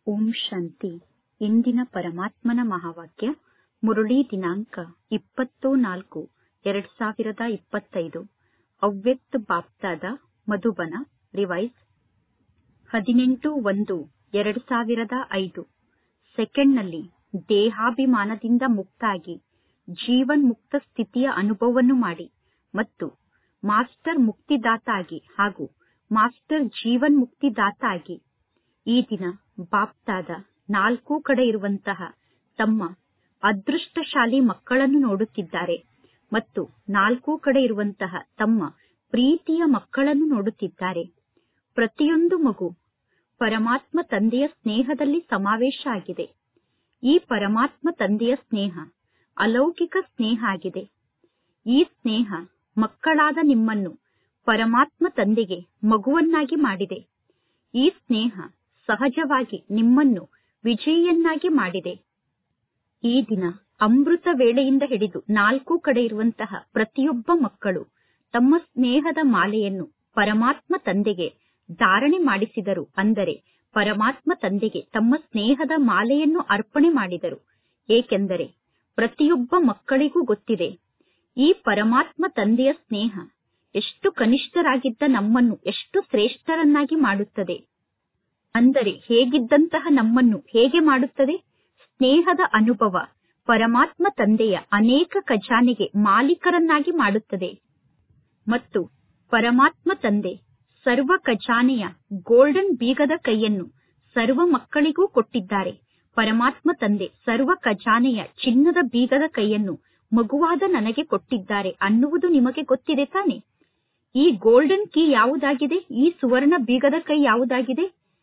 ಓಂ ಶಾಂತಿ ಇಂದಿನ ಪರಮಾತ್ಮನ ಮಹಾವಾಕ್ಯ ಮುರಳಿ ದಿನಾಂಕ ಇಪ್ಪತ್ತು ನಾಲ್ಕು ಎರಡ್ ಸಾವಿರದ ಇಪ್ಪತ್ತೈದು ಅವ್ಯಕ್ತ ಬಾಪ್ತಾದ ಮಧುಬನ ರಿವೈಸ್ ಹದಿನೆಂಟು ಒಂದು ಎರಡ್ ಸಾವಿರದ ಐದು ಸೆಕೆಂಡ್ನಲ್ಲಿ ದೇಹಾಭಿಮಾನದಿಂದ ಮುಕ್ತಾಗಿ ಜೀವನ್ ಮುಕ್ತ ಸ್ಥಿತಿಯ ಅನುಭವವನ್ನು ಮಾಡಿ ಮತ್ತು ಮಾಸ್ಟರ್ ಮುಕ್ತಿದಾತಾಗಿ ಹಾಗೂ ಮಾಸ್ಟರ್ ಜೀವನ್ ಮುಕ್ತಿದಾತಾಗಿ ಈ ದಿನ ಬಾಪ್ತಾದ ನಾಲ್ಕೂ ಕಡೆ ಇರುವಂತಹ ತಮ್ಮ ಅದೃಷ್ಟಶಾಲಿ ಮಕ್ಕಳನ್ನು ನೋಡುತ್ತಿದ್ದಾರೆ ಮತ್ತು ನಾಲ್ಕೂ ಕಡೆ ಇರುವಂತಹ ತಮ್ಮ ಪ್ರೀತಿಯ ಮಕ್ಕಳನ್ನು ನೋಡುತ್ತಿದ್ದಾರೆ ಪ್ರತಿಯೊಂದು ಮಗು ಪರಮಾತ್ಮ ತಂದೆಯ ಸ್ನೇಹದಲ್ಲಿ ಸಮಾವೇಶ ಆಗಿದೆ ಈ ಪರಮಾತ್ಮ ತಂದೆಯ ಸ್ನೇಹ ಅಲೌಕಿಕ ಸ್ನೇಹ ಆಗಿದೆ ಈ ಸ್ನೇಹ ಮಕ್ಕಳಾದ ನಿಮ್ಮನ್ನು ಪರಮಾತ್ಮ ತಂದೆಗೆ ಮಗುವನ್ನಾಗಿ ಮಾಡಿದೆ ಈ ಸ್ನೇಹ ಸಹಜವಾಗಿ ನಿಮ್ಮನ್ನು ವಿಜಯಿಯನ್ನಾಗಿ ಮಾಡಿದೆ ಈ ದಿನ ಅಮೃತ ವೇಳೆಯಿಂದ ಹಿಡಿದು ನಾಲ್ಕು ಕಡೆ ಇರುವಂತಹ ಪ್ರತಿಯೊಬ್ಬ ಮಕ್ಕಳು ತಮ್ಮ ಸ್ನೇಹದ ಮಾಲೆಯನ್ನು ಪರಮಾತ್ಮ ತಂದೆಗೆ ಧಾರಣೆ ಮಾಡಿಸಿದರು ಅಂದರೆ ಪರಮಾತ್ಮ ತಂದೆಗೆ ತಮ್ಮ ಸ್ನೇಹದ ಮಾಲೆಯನ್ನು ಅರ್ಪಣೆ ಮಾಡಿದರು ಏಕೆಂದರೆ ಪ್ರತಿಯೊಬ್ಬ ಮಕ್ಕಳಿಗೂ ಗೊತ್ತಿದೆ ಈ ಪರಮಾತ್ಮ ತಂದೆಯ ಸ್ನೇಹ ಎಷ್ಟು ಕನಿಷ್ಠರಾಗಿದ್ದ ನಮ್ಮನ್ನು ಎಷ್ಟು ಶ್ರೇಷ್ಠರನ್ನಾಗಿ ಮಾಡುತ್ತದೆ ಅಂದರೆ ಹೇಗಿದ್ದಂತಹ ನಮ್ಮನ್ನು ಹೇಗೆ ಮಾಡುತ್ತದೆ ಸ್ನೇಹದ ಅನುಭವ ಪರಮಾತ್ಮ ತಂದೆಯ ಅನೇಕ ಖಜಾನೆಗೆ ಮಾಲೀಕರನ್ನಾಗಿ ಮಾಡುತ್ತದೆ ಮತ್ತು ಪರಮಾತ್ಮ ತಂದೆ ಸರ್ವ ಖಜಾನೆಯ ಗೋಲ್ಡನ್ ಬೀಗದ ಕೈಯನ್ನು ಸರ್ವ ಮಕ್ಕಳಿಗೂ ಕೊಟ್ಟಿದ್ದಾರೆ ಪರಮಾತ್ಮ ತಂದೆ ಸರ್ವ ಖಜಾನೆಯ ಚಿನ್ನದ ಬೀಗದ ಕೈಯನ್ನು ಮಗುವಾದ ನನಗೆ ಕೊಟ್ಟಿದ್ದಾರೆ ಅನ್ನುವುದು ನಿಮಗೆ ಗೊತ್ತಿದೆ ತಾನೆ ಈ ಗೋಲ್ಡನ್ ಕೀ ಯಾವುದಾಗಿದೆ ಈ ಸುವರ್ಣ ಬೀಗದ ಕೈ ಯಾವುದಾಗಿದೆ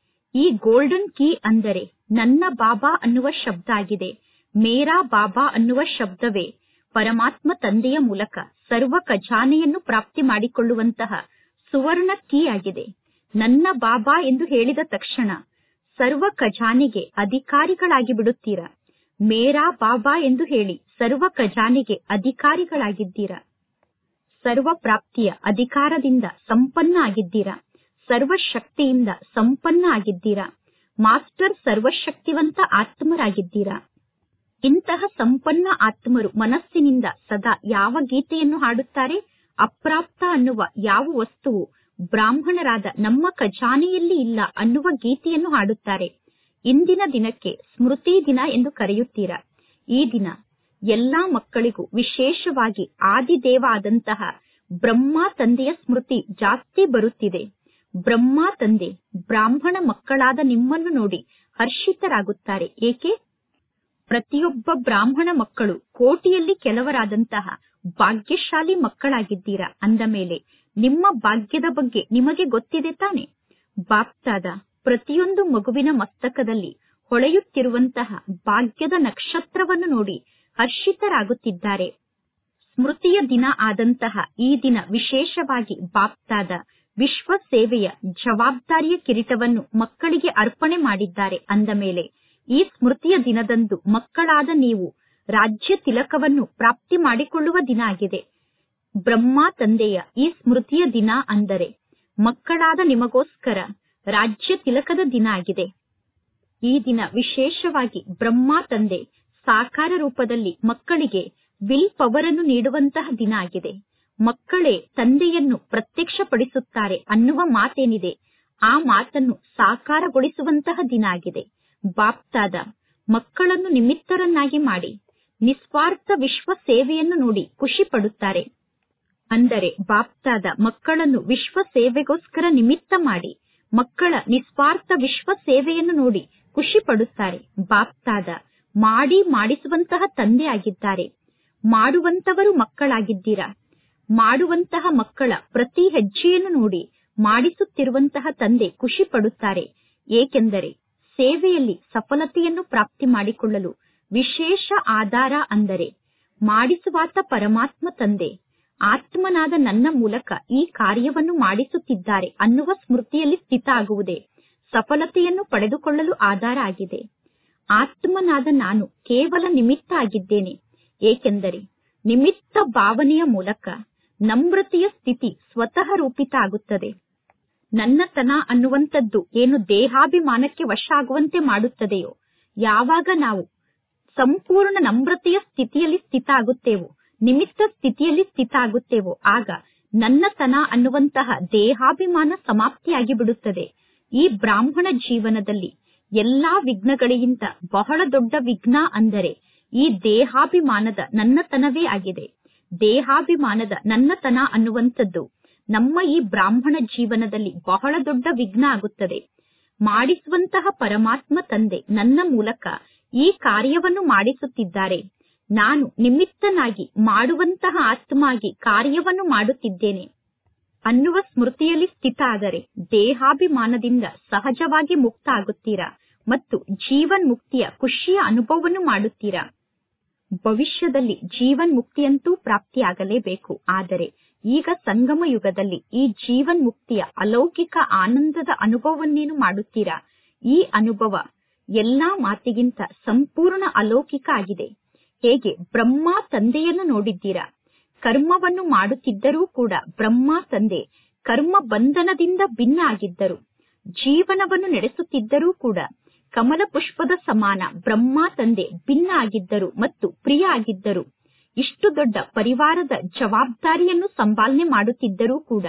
ಈ ಗೋಲ್ಡನ್ ಕೀ ಅಂದರೆ ನನ್ನ ಬಾಬಾ ಅನ್ನುವ ಶಬ್ದ ಆಗಿದೆ ಮೇರಾ ಬಾಬಾ ಅನ್ನುವ ಶಬ್ದವೇ ಪರಮಾತ್ಮ ತಂದೆಯ ಮೂಲಕ ಸರ್ವ ಖಜಾನೆಯನ್ನು ಪ್ರಾಪ್ತಿ ಮಾಡಿಕೊಳ್ಳುವಂತಹ ಸುವರ್ಣ ಕೀ ಆಗಿದೆ ನನ್ನ ಬಾಬಾ ಎಂದು ಹೇಳಿದ ತಕ್ಷಣ ಸರ್ವ ಖಜಾನೆಗೆ ಅಧಿಕಾರಿಗಳಾಗಿ ಬಿಡುತ್ತೀರಾ ಮೇರಾ ಬಾಬಾ ಎಂದು ಹೇಳಿ ಸರ್ವ ಖಜಾನೆಗೆ ಅಧಿಕಾರಿಗಳಾಗಿದ್ದೀರಾ ಸರ್ವ ಪ್ರಾಪ್ತಿಯ ಅಧಿಕಾರದಿಂದ ಸಂಪನ್ನ ಆಗಿದ್ದೀರಾ ಸರ್ವಶಕ್ತಿಯಿಂದ ಸಂಪನ್ನ ಆಗಿದ್ದೀರಾ ಮಾಸ್ಟರ್ ಸರ್ವಶಕ್ತಿವಂತ ಆತ್ಮರಾಗಿದ್ದೀರಾ ಇಂತಹ ಸಂಪನ್ನ ಆತ್ಮರು ಮನಸ್ಸಿನಿಂದ ಸದಾ ಯಾವ ಗೀತೆಯನ್ನು ಹಾಡುತ್ತಾರೆ ಅಪ್ರಾಪ್ತ ಅನ್ನುವ ಯಾವ ವಸ್ತುವು ಬ್ರಾಹ್ಮಣರಾದ ನಮ್ಮ ಖಜಾನೆಯಲ್ಲಿ ಇಲ್ಲ ಅನ್ನುವ ಗೀತೆಯನ್ನು ಹಾಡುತ್ತಾರೆ ಇಂದಿನ ದಿನಕ್ಕೆ ಸ್ಮೃತಿ ದಿನ ಎಂದು ಕರೆಯುತ್ತೀರಾ ಈ ದಿನ ಎಲ್ಲಾ ಮಕ್ಕಳಿಗೂ ವಿಶೇಷವಾಗಿ ಆದಿದೇವ ಆದಂತಹ ಬ್ರಹ್ಮ ತಂದೆಯ ಸ್ಮೃತಿ ಜಾಸ್ತಿ ಬರುತ್ತಿದೆ ಬ್ರಹ್ಮ ತಂದೆ ಬ್ರಾಹ್ಮಣ ಮಕ್ಕಳಾದ ನಿಮ್ಮನ್ನು ನೋಡಿ ಹರ್ಷಿತರಾಗುತ್ತಾರೆ ಏಕೆ ಪ್ರತಿಯೊಬ್ಬ ಬ್ರಾಹ್ಮಣ ಮಕ್ಕಳು ಕೋಟಿಯಲ್ಲಿ ಕೆಲವರಾದಂತಹ ಭಾಗ್ಯಶಾಲಿ ಮಕ್ಕಳಾಗಿದ್ದೀರಾ ಅಂದ ಮೇಲೆ ನಿಮ್ಮ ಭಾಗ್ಯದ ಬಗ್ಗೆ ನಿಮಗೆ ಗೊತ್ತಿದೆ ತಾನೆ ಬಾಪ್ತಾದ ಪ್ರತಿಯೊಂದು ಮಗುವಿನ ಮಸ್ತಕದಲ್ಲಿ ಹೊಳೆಯುತ್ತಿರುವಂತಹ ಭಾಗ್ಯದ ನಕ್ಷತ್ರವನ್ನು ನೋಡಿ ಹರ್ಷಿತರಾಗುತ್ತಿದ್ದಾರೆ ಸ್ಮೃತಿಯ ದಿನ ಆದಂತಹ ಈ ದಿನ ವಿಶೇಷವಾಗಿ ಬಾಪ್ತಾದ ವಿಶ್ವ ಸೇವೆಯ ಜವಾಬ್ದಾರಿಯ ಕಿರೀಟವನ್ನು ಮಕ್ಕಳಿಗೆ ಅರ್ಪಣೆ ಮಾಡಿದ್ದಾರೆ ಅಂದ ಮೇಲೆ ಈ ಸ್ಮೃತಿಯ ದಿನದಂದು ಮಕ್ಕಳಾದ ನೀವು ರಾಜ್ಯ ತಿಲಕವನ್ನು ಪ್ರಾಪ್ತಿ ಮಾಡಿಕೊಳ್ಳುವ ದಿನ ಆಗಿದೆ ಬ್ರಹ್ಮ ತಂದೆಯ ಈ ಸ್ಮೃತಿಯ ದಿನ ಅಂದರೆ ಮಕ್ಕಳಾದ ನಿಮಗೋಸ್ಕರ ರಾಜ್ಯ ತಿಲಕದ ದಿನ ಆಗಿದೆ ಈ ದಿನ ವಿಶೇಷವಾಗಿ ಬ್ರಹ್ಮ ತಂದೆ ಸಾಕಾರ ರೂಪದಲ್ಲಿ ಮಕ್ಕಳಿಗೆ ವಿಲ್ ಪವರ್ ಅನ್ನು ನೀಡುವಂತಹ ದಿನ ಆಗಿದೆ ಮಕ್ಕಳೇ ತಂದೆಯನ್ನು ಪ್ರತ್ಯಕ್ಷಪಡಿಸುತ್ತಾರೆ ಅನ್ನುವ ಮಾತೇನಿದೆ ಆ ಮಾತನ್ನು ಸಾಕಾರಗೊಳಿಸುವಂತಹ ದಿನ ಆಗಿದೆ ಬಾಪ್ತಾದ ಮಕ್ಕಳನ್ನು ನಿಮಿತ್ತರನ್ನಾಗಿ ಮಾಡಿ ನಿಸ್ವಾರ್ಥ ವಿಶ್ವ ಸೇವೆಯನ್ನು ನೋಡಿ ಖುಷಿ ಪಡುತ್ತಾರೆ ಅಂದರೆ ಬಾಪ್ತಾದ ಮಕ್ಕಳನ್ನು ವಿಶ್ವ ಸೇವೆಗೋಸ್ಕರ ನಿಮಿತ್ತ ಮಾಡಿ ಮಕ್ಕಳ ನಿಸ್ವಾರ್ಥ ವಿಶ್ವ ಸೇವೆಯನ್ನು ನೋಡಿ ಖುಷಿ ಪಡುತ್ತಾರೆ ಬಾಪ್ತಾದ ಮಾಡಿ ಮಾಡಿಸುವಂತಹ ತಂದೆ ಆಗಿದ್ದಾರೆ ಮಾಡುವಂತವರು ಮಕ್ಕಳಾಗಿದ್ದೀರಾ ಮಾಡುವಂತಹ ಮಕ್ಕಳ ಪ್ರತಿ ಹೆಜ್ಜೆಯನ್ನು ನೋಡಿ ಮಾಡಿಸುತ್ತಿರುವಂತಹ ತಂದೆ ಖುಷಿ ಪಡುತ್ತಾರೆ ಏಕೆಂದರೆ ಸೇವೆಯಲ್ಲಿ ಸಫಲತೆಯನ್ನು ಪ್ರಾಪ್ತಿ ಮಾಡಿಕೊಳ್ಳಲು ವಿಶೇಷ ಆಧಾರ ಅಂದರೆ ಮಾಡಿಸುವಾತ ಪರಮಾತ್ಮ ತಂದೆ ಆತ್ಮನಾದ ನನ್ನ ಮೂಲಕ ಈ ಕಾರ್ಯವನ್ನು ಮಾಡಿಸುತ್ತಿದ್ದಾರೆ ಅನ್ನುವ ಸ್ಮೃತಿಯಲ್ಲಿ ಸ್ಥಿತ ಆಗುವುದೇ ಸಫಲತೆಯನ್ನು ಪಡೆದುಕೊಳ್ಳಲು ಆಧಾರ ಆಗಿದೆ ಆತ್ಮನಾದ ನಾನು ಕೇವಲ ನಿಮಿತ್ತ ಆಗಿದ್ದೇನೆ ಏಕೆಂದರೆ ನಿಮಿತ್ತ ಭಾವನೆಯ ಮೂಲಕ ನಮ್ರತೆಯ ಸ್ಥಿತಿ ಸ್ವತಃ ರೂಪಿತ ಆಗುತ್ತದೆ ನನ್ನತನ ಅನ್ನುವಂಥದ್ದು ಏನು ದೇಹಾಭಿಮಾನಕ್ಕೆ ವಶ ಆಗುವಂತೆ ಮಾಡುತ್ತದೆಯೋ ಯಾವಾಗ ನಾವು ಸಂಪೂರ್ಣ ನಮ್ರತೆಯ ಸ್ಥಿತಿಯಲ್ಲಿ ಸ್ಥಿತ ಆಗುತ್ತೇವೋ ನಿಮಿತ್ತ ಸ್ಥಿತಿಯಲ್ಲಿ ಸ್ಥಿತ ಆಗುತ್ತೇವೋ ಆಗ ನನ್ನತನ ಅನ್ನುವಂತಹ ದೇಹಾಭಿಮಾನ ಸಮಾಪ್ತಿಯಾಗಿ ಬಿಡುತ್ತದೆ ಈ ಬ್ರಾಹ್ಮಣ ಜೀವನದಲ್ಲಿ ಎಲ್ಲಾ ವಿಘ್ನಗಳಿಗಿಂತ ಬಹಳ ದೊಡ್ಡ ವಿಘ್ನ ಅಂದರೆ ಈ ದೇಹಾಭಿಮಾನದ ನನ್ನತನವೇ ಆಗಿದೆ ದೇಹಾಭಿಮಾನದ ನನ್ನತನ ಅನ್ನುವಂಥದ್ದು ನಮ್ಮ ಈ ಬ್ರಾಹ್ಮಣ ಜೀವನದಲ್ಲಿ ಬಹಳ ದೊಡ್ಡ ವಿಘ್ನ ಆಗುತ್ತದೆ ಮಾಡಿಸುವಂತಹ ಪರಮಾತ್ಮ ತಂದೆ ನನ್ನ ಮೂಲಕ ಈ ಕಾರ್ಯವನ್ನು ಮಾಡಿಸುತ್ತಿದ್ದಾರೆ ನಾನು ನಿಮಿತ್ತನಾಗಿ ಮಾಡುವಂತಹ ಆತ್ಮಾಗಿ ಕಾರ್ಯವನ್ನು ಮಾಡುತ್ತಿದ್ದೇನೆ ಅನ್ನುವ ಸ್ಮೃತಿಯಲ್ಲಿ ಸ್ಥಿತ ಆದರೆ ದೇಹಾಭಿಮಾನದಿಂದ ಸಹಜವಾಗಿ ಮುಕ್ತ ಆಗುತ್ತೀರಾ ಮತ್ತು ಜೀವನ್ ಮುಕ್ತಿಯ ಖುಷಿಯ ಅನುಭವವನ್ನು ಮಾಡುತ್ತೀರಾ ಭವಿಷ್ಯದಲ್ಲಿ ಜೀವನ್ ಮುಕ್ತಿಯಂತೂ ಪ್ರಾಪ್ತಿಯಾಗಲೇಬೇಕು ಆದರೆ ಈಗ ಸಂಗಮ ಯುಗದಲ್ಲಿ ಈ ಜೀವನ್ ಮುಕ್ತಿಯ ಅಲೌಕಿಕ ಆನಂದದ ಅನುಭವವನ್ನೇನು ಮಾಡುತ್ತೀರಾ ಈ ಅನುಭವ ಎಲ್ಲಾ ಮಾತಿಗಿಂತ ಸಂಪೂರ್ಣ ಅಲೌಕಿಕ ಆಗಿದೆ ಹೇಗೆ ಬ್ರಹ್ಮ ತಂದೆಯನ್ನು ನೋಡಿದ್ದೀರಾ ಕರ್ಮವನ್ನು ಮಾಡುತ್ತಿದ್ದರೂ ಕೂಡ ಬ್ರಹ್ಮ ತಂದೆ ಕರ್ಮ ಬಂಧನದಿಂದ ಭಿನ್ನ ಆಗಿದ್ದರು ಜೀವನವನ್ನು ನಡೆಸುತ್ತಿದ್ದರೂ ಕೂಡ ಕಮಲ ಪುಷ್ಪದ ಸಮಾನ ಬ್ರಹ್ಮ ತಂದೆ ಭಿನ್ನ ಆಗಿದ್ದರು ಮತ್ತು ಪ್ರಿಯ ಆಗಿದ್ದರು ಇಷ್ಟು ದೊಡ್ಡ ಪರಿವಾರದ ಜವಾಬ್ದಾರಿಯನ್ನು ಸಂಪಾಲನೆ ಮಾಡುತ್ತಿದ್ದರೂ ಕೂಡ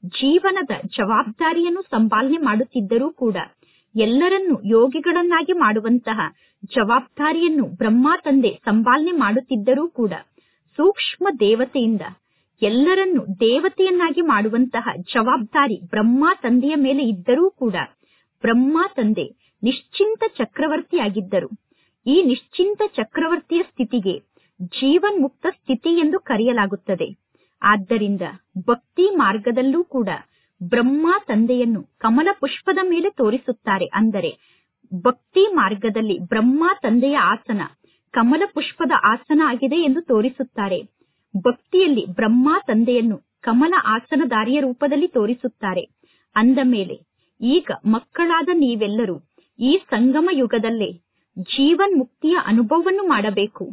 ಜೀವನದ ಜವಾಬ್ದಾರಿಯನ್ನು ಸಂಪಾಲನೆ ಮಾಡುತ್ತಿದ್ದರೂ ಕೂಡ ಎಲ್ಲರನ್ನೂ ಯೋಗಿಗಳನ್ನಾಗಿ ಮಾಡುವಂತಹ ಜವಾಬ್ದಾರಿಯನ್ನು ಬ್ರಹ್ಮ ತಂದೆ ಸಂಪಾಲನೆ ಮಾಡುತ್ತಿದ್ದರೂ ಕೂಡ ಸೂಕ್ಷ್ಮ ದೇವತೆಯಿಂದ ಎಲ್ಲರನ್ನೂ ದೇವತೆಯನ್ನಾಗಿ ಮಾಡುವಂತಹ ಜವಾಬ್ದಾರಿ ಬ್ರಹ್ಮ ತಂದೆಯ ಮೇಲೆ ಇದ್ದರೂ ಕೂಡ ಬ್ರಹ್ಮ ತಂದೆ ನಿಶ್ಚಿಂತ ಚಕ್ರವರ್ತಿಯಾಗಿದ್ದರು ಈ ನಿಶ್ಚಿಂತ ಚಕ್ರವರ್ತಿಯ ಸ್ಥಿತಿಗೆ ಜೀವನ್ ಮುಕ್ತ ಸ್ಥಿತಿ ಎಂದು ಕರೆಯಲಾಗುತ್ತದೆ ಆದ್ದರಿಂದ ಭಕ್ತಿ ಮಾರ್ಗದಲ್ಲೂ ಕೂಡ ಬ್ರಹ್ಮ ತಂದೆಯನ್ನು ಕಮಲ ಪುಷ್ಪದ ಮೇಲೆ ತೋರಿಸುತ್ತಾರೆ ಅಂದರೆ ಭಕ್ತಿ ಮಾರ್ಗದಲ್ಲಿ ಬ್ರಹ್ಮ ತಂದೆಯ ಆಸನ ಕಮಲ ಪುಷ್ಪದ ಆಸನ ಆಗಿದೆ ಎಂದು ತೋರಿಸುತ್ತಾರೆ ಭಕ್ತಿಯಲ್ಲಿ ಬ್ರಹ್ಮ ತಂದೆಯನ್ನು ಕಮಲ ಆಸನದಾರಿಯ ರೂಪದಲ್ಲಿ ತೋರಿಸುತ್ತಾರೆ ಅಂದ ಮೇಲೆ ಈಗ ಮಕ್ಕಳಾದ ನೀವೆಲ್ಲರೂ ಈ ಸಂಗಮ ಯುಗದಲ್ಲೇ ಜೀವನ್ ಮುಕ್ತಿಯ ಅನುಭವವನ್ನು ಮಾಡಬೇಕು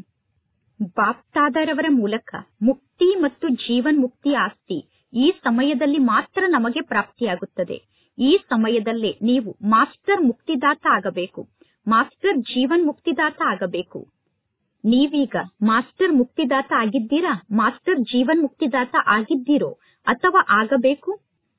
ಬಾಪ್ತಾದರವರ ಮೂಲಕ ಮುಕ್ತಿ ಮತ್ತು ಜೀವನ್ ಮುಕ್ತಿಯ ಆಸ್ತಿ ಈ ಸಮಯದಲ್ಲಿ ಮಾತ್ರ ನಮಗೆ ಪ್ರಾಪ್ತಿಯಾಗುತ್ತದೆ ಈ ಸಮಯದಲ್ಲೇ ನೀವು ಮಾಸ್ಟರ್ ಮುಕ್ತಿದಾತ ಆಗಬೇಕು ಮಾಸ್ಟರ್ ಜೀವನ್ ಮುಕ್ತಿದಾತ ಆಗಬೇಕು ನೀವೀಗ ಮಾಸ್ಟರ್ ಮುಕ್ತಿದಾತ ಆಗಿದ್ದೀರಾ ಮಾಸ್ಟರ್ ಜೀವನ್ ಮುಕ್ತಿದಾತ ಆಗಿದ್ದೀರೋ ಅಥವಾ ಆಗಬೇಕು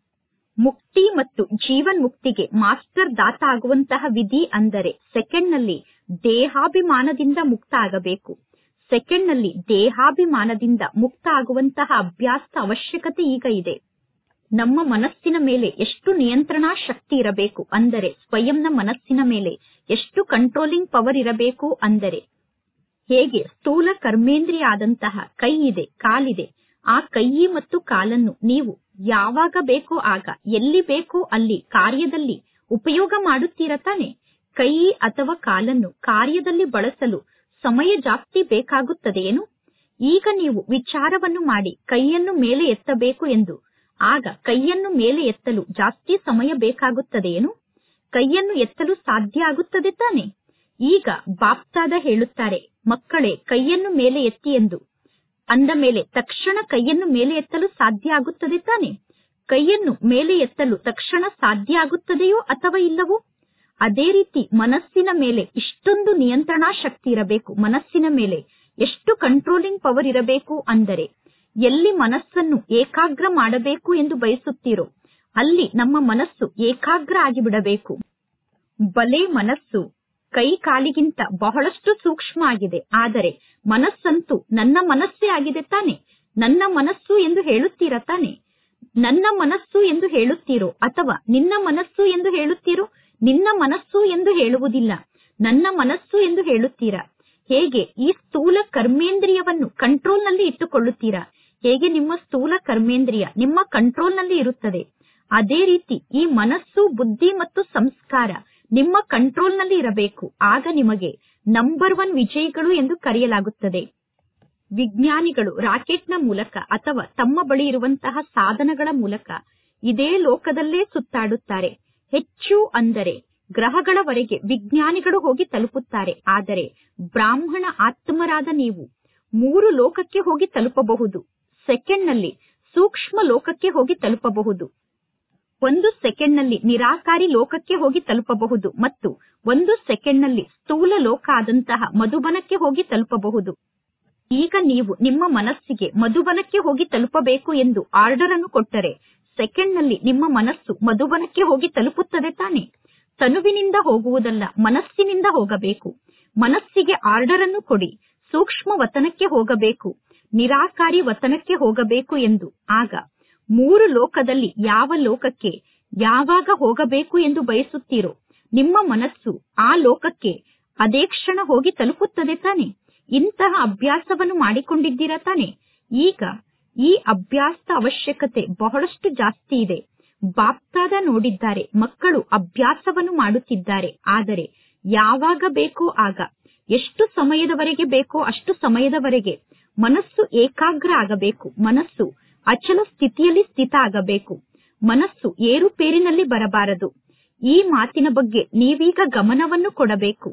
ಮುಕ್ತಿ ಮತ್ತು ಜೀವನ್ ಮುಕ್ತಿಗೆ ಮಾಸ್ಟರ್ ದಾತ ಆಗುವಂತಹ ವಿಧಿ ಅಂದರೆ ಸೆಕೆಂಡ್ನಲ್ಲಿ ದೇಹಾಭಿಮಾನದಿಂದ ಮುಕ್ತ ಆಗಬೇಕು ಸೆಕೆಂಡ್ನಲ್ಲಿ ದೇಹಾಭಿಮಾನದಿಂದ ಮುಕ್ತ ಆಗುವಂತಹ ಅಭ್ಯಾಸದ ಅವಶ್ಯಕತೆ ಈಗ ಇದೆ ನಮ್ಮ ಮನಸ್ಸಿನ ಮೇಲೆ ಎಷ್ಟು ನಿಯಂತ್ರಣಾ ಶಕ್ತಿ ಇರಬೇಕು ಅಂದರೆ ಸ್ವಯಂನ ಮನಸ್ಸಿನ ಮೇಲೆ ಎಷ್ಟು ಕಂಟ್ರೋಲಿಂಗ್ ಪವರ್ ಇರಬೇಕು ಅಂದರೆ ಹೇಗೆ ಸ್ಥೂಲ ಕರ್ಮೇಂದ್ರಿಯ ಆದಂತಹ ಕೈ ಇದೆ ಕಾಲಿದೆ ಆ ಕೈ ಮತ್ತು ಕಾಲನ್ನು ನೀವು ಯಾವಾಗ ಬೇಕೋ ಆಗ ಎಲ್ಲಿ ಬೇಕೋ ಅಲ್ಲಿ ಕಾರ್ಯದಲ್ಲಿ ಉಪಯೋಗ ಮಾಡುತ್ತೀರ ತಾನೆ ಕೈ ಅಥವಾ ಕಾಲನ್ನು ಕಾರ್ಯದಲ್ಲಿ ಬಳಸಲು ಸಮಯ ಜಾಸ್ತಿ ಬೇಕಾಗುತ್ತದೆಯೇನು ಈಗ ನೀವು ವಿಚಾರವನ್ನು ಮಾಡಿ ಕೈಯನ್ನು ಮೇಲೆ ಎತ್ತಬೇಕು ಎಂದು ಆಗ ಕೈಯನ್ನು ಮೇಲೆ ಎತ್ತಲು ಜಾಸ್ತಿ ಸಮಯ ಬೇಕಾಗುತ್ತದೆಯೇನು ಕೈಯನ್ನು ಎತ್ತಲು ಸಾಧ್ಯ ಆಗುತ್ತದೆ ತಾನೆ ಈಗ ಬಾಪ್ತಾದ ಹೇಳುತ್ತಾರೆ ಮಕ್ಕಳೇ ಕೈಯನ್ನು ಮೇಲೆ ಎತ್ತಿ ಎಂದು ಅಂದ ಮೇಲೆ ತಕ್ಷಣ ಕೈಯನ್ನು ಮೇಲೆ ಎತ್ತಲು ಸಾಧ್ಯ ಆಗುತ್ತದೆ ತಾನೆ ಕೈಯನ್ನು ಮೇಲೆ ಎತ್ತಲು ತಕ್ಷಣ ಸಾಧ್ಯ ಆಗುತ್ತದೆಯೋ ಅಥವಾ ಇಲ್ಲವೋ ಅದೇ ರೀತಿ ಮನಸ್ಸಿನ ಮೇಲೆ ಇಷ್ಟೊಂದು ನಿಯಂತ್ರಣಾ ಶಕ್ತಿ ಇರಬೇಕು ಮನಸ್ಸಿನ ಮೇಲೆ ಎಷ್ಟು ಕಂಟ್ರೋಲಿಂಗ್ ಪವರ್ ಇರಬೇಕು ಅಂದರೆ ಎಲ್ಲಿ ಮನಸ್ಸನ್ನು ಏಕಾಗ್ರ ಮಾಡಬೇಕು ಎಂದು ಬಯಸುತ್ತೀರೋ ಅಲ್ಲಿ ನಮ್ಮ ಮನಸ್ಸು ಏಕಾಗ್ರ ಆಗಿಬಿಡಬೇಕು ಬಲೆ ಮನಸ್ಸು ಕೈ ಕಾಲಿಗಿಂತ ಬಹಳಷ್ಟು ಸೂಕ್ಷ್ಮ ಆಗಿದೆ ಆದರೆ ಮನಸ್ಸಂತೂ ನನ್ನ ಮನಸ್ಸೇ ಆಗಿದೆ ತಾನೆ ನನ್ನ ಮನಸ್ಸು ಎಂದು ಹೇಳುತ್ತೀರಾ ತಾನೆ ನನ್ನ ಮನಸ್ಸು ಎಂದು ಹೇಳುತ್ತೀರೋ ಅಥವಾ ನಿನ್ನ ಮನಸ್ಸು ಎಂದು ಹೇಳುತ್ತೀರೋ ನಿನ್ನ ಮನಸ್ಸು ಎಂದು ಹೇಳುವುದಿಲ್ಲ ನನ್ನ ಮನಸ್ಸು ಎಂದು ಹೇಳುತ್ತೀರಾ ಹೇಗೆ ಈ ಸ್ಥೂಲ ಕರ್ಮೇಂದ್ರಿಯವನ್ನು ಕಂಟ್ರೋಲ್ನಲ್ಲಿ ಇಟ್ಟುಕೊಳ್ಳುತ್ತೀರಾ ಹೇಗೆ ನಿಮ್ಮ ಸ್ಥೂಲ ಕರ್ಮೇಂದ್ರಿಯ ನಿಮ್ಮ ಕಂಟ್ರೋಲ್ನಲ್ಲಿ ಇರುತ್ತದೆ ಅದೇ ರೀತಿ ಈ ಮನಸ್ಸು ಬುದ್ಧಿ ಮತ್ತು ಸಂಸ್ಕಾರ ನಿಮ್ಮ ಕಂಟ್ರೋಲ್ನಲ್ಲಿ ಇರಬೇಕು ಆಗ ನಿಮಗೆ ನಂಬರ್ ಒನ್ ವಿಜಯಿಗಳು ಎಂದು ಕರೆಯಲಾಗುತ್ತದೆ ವಿಜ್ಞಾನಿಗಳು ರಾಕೆಟ್ನ ಮೂಲಕ ಅಥವಾ ತಮ್ಮ ಬಳಿ ಇರುವಂತಹ ಸಾಧನಗಳ ಮೂಲಕ ಇದೇ ಲೋಕದಲ್ಲೇ ಸುತ್ತಾಡುತ್ತಾರೆ ಹೆಚ್ಚು ಅಂದರೆ ಗ್ರಹಗಳವರೆಗೆ ವಿಜ್ಞಾನಿಗಳು ಹೋಗಿ ತಲುಪುತ್ತಾರೆ ಆದರೆ ಬ್ರಾಹ್ಮಣ ಆತ್ಮರಾದ ನೀವು ಮೂರು ಲೋಕಕ್ಕೆ ಹೋಗಿ ತಲುಪಬಹುದು ಸೆಕೆಂಡ್ನಲ್ಲಿ ಸೂಕ್ಷ್ಮ ಲೋಕಕ್ಕೆ ಹೋಗಿ ತಲುಪಬಹುದು ಒಂದು ಸೆಕೆಂಡ್ನಲ್ಲಿ ನಿರಾಕಾರಿ ಲೋಕಕ್ಕೆ ಹೋಗಿ ತಲುಪಬಹುದು ಮತ್ತು ಒಂದು ಸೆಕೆಂಡ್ನಲ್ಲಿ ಸ್ಥೂಲ ಲೋಕ ಆದಂತಹ ಮಧುಬನಕ್ಕೆ ಹೋಗಿ ತಲುಪಬಹುದು ಈಗ ನೀವು ನಿಮ್ಮ ಮನಸ್ಸಿಗೆ ಮಧುಬನಕ್ಕೆ ಹೋಗಿ ತಲುಪಬೇಕು ಎಂದು ಆರ್ಡರ್ ಅನ್ನು ಕೊಟ್ಟರೆ ಸೆಕೆಂಡ್ನಲ್ಲಿ ನಿಮ್ಮ ಮನಸ್ಸು ಮಧುಬನಕ್ಕೆ ಹೋಗಿ ತಲುಪುತ್ತದೆ ತಾನೆ ತನುವಿನಿಂದ ಹೋಗುವುದಲ್ಲ ಮನಸ್ಸಿನಿಂದ ಹೋಗಬೇಕು ಮನಸ್ಸಿಗೆ ಆರ್ಡರ್ ಅನ್ನು ಕೊಡಿ ಸೂಕ್ಷ್ಮ ವತನಕ್ಕೆ ಹೋಗಬೇಕು ನಿರಾಕಾರಿ ವತನಕ್ಕೆ ಹೋಗಬೇಕು ಎಂದು ಆಗ ಮೂರು ಲೋಕದಲ್ಲಿ ಯಾವ ಲೋಕಕ್ಕೆ ಯಾವಾಗ ಹೋಗಬೇಕು ಎಂದು ಬಯಸುತ್ತೀರೋ ನಿಮ್ಮ ಮನಸ್ಸು ಆ ಲೋಕಕ್ಕೆ ಅದೇ ಕ್ಷಣ ಹೋಗಿ ತಲುಪುತ್ತದೆ ತಾನೆ ಇಂತಹ ಅಭ್ಯಾಸವನ್ನು ಮಾಡಿಕೊಂಡಿದ್ದೀರಾ ತಾನೆ ಈಗ ಈ ಅಭ್ಯಾಸದ ಅವಶ್ಯಕತೆ ಬಹಳಷ್ಟು ಜಾಸ್ತಿ ಇದೆ ಬಾಪ್ತಾದ ನೋಡಿದ್ದಾರೆ ಮಕ್ಕಳು ಅಭ್ಯಾಸವನ್ನು ಮಾಡುತ್ತಿದ್ದಾರೆ ಆದರೆ ಯಾವಾಗ ಬೇಕೋ ಆಗ ಎಷ್ಟು ಸಮಯದವರೆಗೆ ಬೇಕೋ ಅಷ್ಟು ಸಮಯದವರೆಗೆ ಮನಸ್ಸು ಏಕಾಗ್ರ ಆಗಬೇಕು ಮನಸ್ಸು ಅಚಲ ಸ್ಥಿತಿಯಲ್ಲಿ ಸ್ಥಿತ ಆಗಬೇಕು ಮನಸ್ಸು ಏರುಪೇರಿನಲ್ಲಿ ಬರಬಾರದು ಈ ಮಾತಿನ ಬಗ್ಗೆ ನೀವೀಗ ಗಮನವನ್ನು ಕೊಡಬೇಕು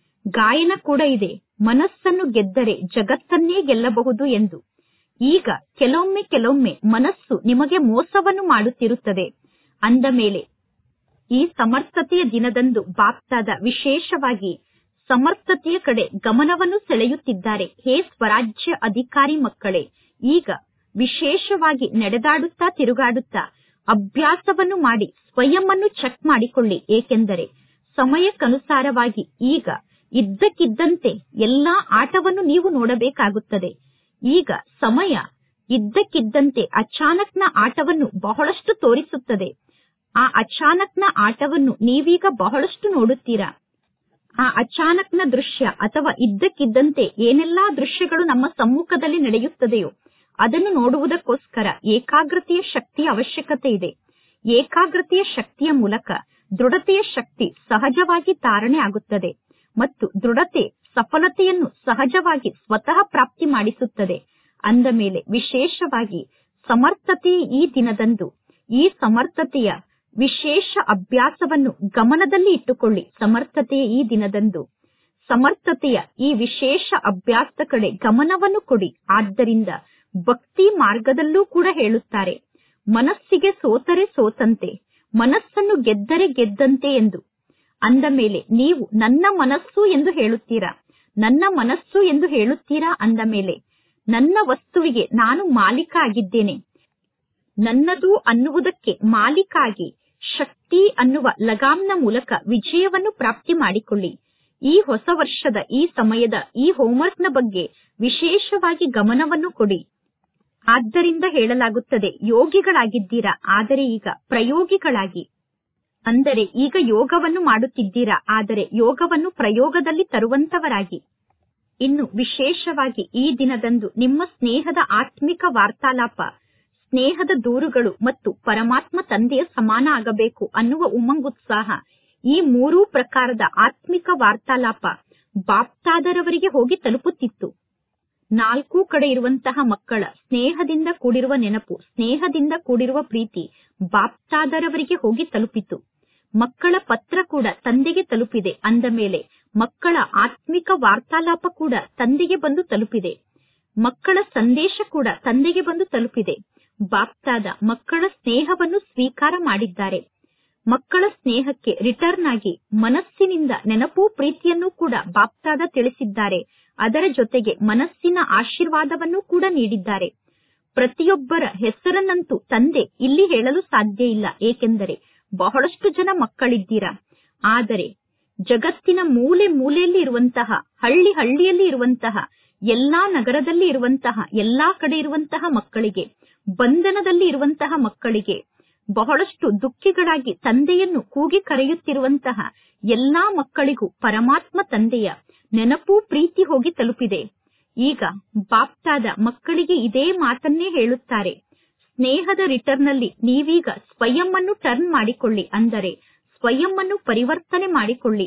ಗಾಯನ ಕೂಡ ಇದೆ ಮನಸ್ಸನ್ನು ಗೆದ್ದರೆ ಜಗತ್ತನ್ನೇ ಗೆಲ್ಲಬಹುದು ಎಂದು ಈಗ ಕೆಲವೊಮ್ಮೆ ಕೆಲವೊಮ್ಮೆ ಮನಸ್ಸು ನಿಮಗೆ ಮೋಸವನ್ನು ಮಾಡುತ್ತಿರುತ್ತದೆ ಅಂದ ಮೇಲೆ ಈ ಸಮರ್ಥತೆಯ ದಿನದಂದು ಬಾಪ್ತಾದ ವಿಶೇಷವಾಗಿ ಸಮರ್ಥತೆಯ ಕಡೆ ಗಮನವನ್ನು ಸೆಳೆಯುತ್ತಿದ್ದಾರೆ ಹೇ ಸ್ವರಾಜ್ಯ ಅಧಿಕಾರಿ ಮಕ್ಕಳೇ ಈಗ ವಿಶೇಷವಾಗಿ ನಡೆದಾಡುತ್ತಾ ತಿರುಗಾಡುತ್ತಾ ಅಭ್ಯಾಸವನ್ನು ಮಾಡಿ ಸ್ವಯಂವನ್ನು ಚೆಕ್ ಮಾಡಿಕೊಳ್ಳಿ ಏಕೆಂದರೆ ಸಮಯಕ್ಕನುಸಾರವಾಗಿ ಈಗ ಇದ್ದಕ್ಕಿದ್ದಂತೆ ಎಲ್ಲಾ ಆಟವನ್ನು ನೀವು ನೋಡಬೇಕಾಗುತ್ತದೆ ಈಗ ಸಮಯ ಇದ್ದಕ್ಕಿದ್ದಂತೆ ಅಚಾನಕ್ನ ಆಟವನ್ನು ಬಹಳಷ್ಟು ತೋರಿಸುತ್ತದೆ ಆ ಅಚಾನಕ್ನ ಆಟವನ್ನು ನೀವೀಗ ಬಹಳಷ್ಟು ನೋಡುತ್ತೀರಾ ಆ ಅಚಾನಕ್ನ ದೃಶ್ಯ ಅಥವಾ ಇದ್ದಕ್ಕಿದ್ದಂತೆ ಏನೆಲ್ಲಾ ದೃಶ್ಯಗಳು ನಮ್ಮ ಸಮ್ಮುಖದಲ್ಲಿ ನಡೆಯುತ್ತದೆಯೋ ಅದನ್ನು ನೋಡುವುದಕ್ಕೋಸ್ಕರ ಏಕಾಗ್ರತೆಯ ಶಕ್ತಿಯ ಅವಶ್ಯಕತೆ ಇದೆ ಏಕಾಗ್ರತೆಯ ಶಕ್ತಿಯ ಮೂಲಕ ದೃಢತೆಯ ಶಕ್ತಿ ಸಹಜವಾಗಿ ತಾರಣೆ ಆಗುತ್ತದೆ ಮತ್ತು ದೃಢತೆ ಸಫಲತೆಯನ್ನು ಸಹಜವಾಗಿ ಸ್ವತಃ ಪ್ರಾಪ್ತಿ ಮಾಡಿಸುತ್ತದೆ ಅಂದ ಮೇಲೆ ವಿಶೇಷವಾಗಿ ಸಮರ್ಥತೆಯ ಈ ದಿನದಂದು ಈ ಸಮರ್ಥತೆಯ ವಿಶೇಷ ಅಭ್ಯಾಸವನ್ನು ಗಮನದಲ್ಲಿ ಇಟ್ಟುಕೊಳ್ಳಿ ಸಮರ್ಥತೆಯ ಈ ದಿನದಂದು ಸಮರ್ಥತೆಯ ಈ ವಿಶೇಷ ಅಭ್ಯಾಸದ ಕಡೆ ಗಮನವನ್ನು ಕೊಡಿ ಆದ್ದರಿಂದ ಭಕ್ತಿ ಮಾರ್ಗದಲ್ಲೂ ಕೂಡ ಹೇಳುತ್ತಾರೆ ಮನಸ್ಸಿಗೆ ಸೋತರೆ ಸೋತಂತೆ ಮನಸ್ಸನ್ನು ಗೆದ್ದರೆ ಗೆದ್ದಂತೆ ಎಂದು ಅಂದ ಮೇಲೆ ನೀವು ನನ್ನ ಮನಸ್ಸು ಎಂದು ಹೇಳುತ್ತೀರಾ ನನ್ನ ಮನಸ್ಸು ಎಂದು ಹೇಳುತ್ತೀರಾ ಅಂದ ಮೇಲೆ ನನ್ನ ವಸ್ತುವಿಗೆ ನಾನು ಮಾಲೀಕ ಆಗಿದ್ದೇನೆ ನನ್ನದು ಅನ್ನುವುದಕ್ಕೆ ಮಾಲೀಕಾಗಿ ಶಕ್ತಿ ಅನ್ನುವ ಲಗಾಮ್ನ ಮೂಲಕ ವಿಜಯವನ್ನು ಪ್ರಾಪ್ತಿ ಮಾಡಿಕೊಳ್ಳಿ ಈ ಹೊಸ ವರ್ಷದ ಈ ಸಮಯದ ಈ ಹೋಂವರ್ಕ್ನ ಬಗ್ಗೆ ವಿಶೇಷವಾಗಿ ಗಮನವನ್ನು ಕೊಡಿ ಆದ್ದರಿಂದ ಹೇಳಲಾಗುತ್ತದೆ ಯೋಗಿಗಳಾಗಿದ್ದೀರಾ ಆದರೆ ಈಗ ಪ್ರಯೋಗಿಗಳಾಗಿ ಅಂದರೆ ಈಗ ಯೋಗವನ್ನು ಮಾಡುತ್ತಿದ್ದೀರಾ ಆದರೆ ಯೋಗವನ್ನು ಪ್ರಯೋಗದಲ್ಲಿ ತರುವಂತವರಾಗಿ ಇನ್ನು ವಿಶೇಷವಾಗಿ ಈ ದಿನದಂದು ನಿಮ್ಮ ಸ್ನೇಹದ ಆತ್ಮಿಕ ವಾರ್ತಾಲಾಪ ಸ್ನೇಹದ ದೂರುಗಳು ಮತ್ತು ಪರಮಾತ್ಮ ತಂದೆಯ ಸಮಾನ ಆಗಬೇಕು ಅನ್ನುವ ಉಮಂಗುತ್ಸಾಹ ಈ ಮೂರೂ ಪ್ರಕಾರದ ಆತ್ಮಿಕ ವಾರ್ತಾಲಾಪ ಬಾಪ್ತಾದರವರಿಗೆ ಹೋಗಿ ತಲುಪುತ್ತಿತ್ತು ನಾಲ್ಕೂ ಕಡೆ ಇರುವಂತಹ ಮಕ್ಕಳ ಸ್ನೇಹದಿಂದ ಕೂಡಿರುವ ನೆನಪು ಸ್ನೇಹದಿಂದ ಕೂಡಿರುವ ಪ್ರೀತಿ ಬಾಪ್ತಾದರವರಿಗೆ ಹೋಗಿ ತಲುಪಿತು ಮಕ್ಕಳ ಪತ್ರ ಕೂಡ ತಂದೆಗೆ ತಲುಪಿದೆ ಅಂದ ಮೇಲೆ ಮಕ್ಕಳ ಆತ್ಮಿಕ ವಾರ್ತಾಲಾಪ ಕೂಡ ತಂದೆಗೆ ಬಂದು ತಲುಪಿದೆ ಮಕ್ಕಳ ಸಂದೇಶ ಕೂಡ ತಂದೆಗೆ ಬಂದು ತಲುಪಿದೆ ಬಾಪ್ತಾದ ಮಕ್ಕಳ ಸ್ನೇಹವನ್ನು ಸ್ವೀಕಾರ ಮಾಡಿದ್ದಾರೆ ಮಕ್ಕಳ ಸ್ನೇಹಕ್ಕೆ ರಿಟರ್ನ್ ಆಗಿ ಮನಸ್ಸಿನಿಂದ ನೆನಪು ಪ್ರೀತಿಯನ್ನು ಕೂಡ ಬಾಪ್ತಾದ ತಿಳಿಸಿದ್ದಾರೆ ಅದರ ಜೊತೆಗೆ ಮನಸ್ಸಿನ ಆಶೀರ್ವಾದವನ್ನು ಕೂಡ ನೀಡಿದ್ದಾರೆ ಪ್ರತಿಯೊಬ್ಬರ ಹೆಸರನ್ನಂತೂ ತಂದೆ ಇಲ್ಲಿ ಹೇಳಲು ಸಾಧ್ಯ ಇಲ್ಲ ಏಕೆಂದರೆ ಬಹಳಷ್ಟು ಜನ ಮಕ್ಕಳಿದ್ದೀರಾ ಆದರೆ ಜಗತ್ತಿನ ಮೂಲೆ ಮೂಲೆಯಲ್ಲಿ ಇರುವಂತಹ ಹಳ್ಳಿ ಹಳ್ಳಿಯಲ್ಲಿ ಇರುವಂತಹ ಎಲ್ಲಾ ನಗರದಲ್ಲಿ ಇರುವಂತಹ ಎಲ್ಲಾ ಕಡೆ ಇರುವಂತಹ ಮಕ್ಕಳಿಗೆ ಬಂಧನದಲ್ಲಿ ಇರುವಂತಹ ಮಕ್ಕಳಿಗೆ ಬಹಳಷ್ಟು ದುಃಖಿಗಳಾಗಿ ತಂದೆಯನ್ನು ಕೂಗಿ ಕರೆಯುತ್ತಿರುವಂತಹ ಎಲ್ಲಾ ಮಕ್ಕಳಿಗೂ ಪರಮಾತ್ಮ ತಂದೆಯ ನೆನಪು ಪ್ರೀತಿ ಹೋಗಿ ತಲುಪಿದೆ ಈಗ ಬಾಪ್ತಾದ ಮಕ್ಕಳಿಗೆ ಇದೇ ಮಾತನ್ನೇ ಹೇಳುತ್ತಾರೆ ಸ್ನೇಹದ ರಿಟರ್ನ್ ಅಲ್ಲಿ ನೀವೀಗ ಸ್ವಯಂ ಅನ್ನು ಟರ್ನ್ ಮಾಡಿಕೊಳ್ಳಿ ಅಂದರೆ ಸ್ವಯಂ ಅನ್ನು ಪರಿವರ್ತನೆ ಮಾಡಿಕೊಳ್ಳಿ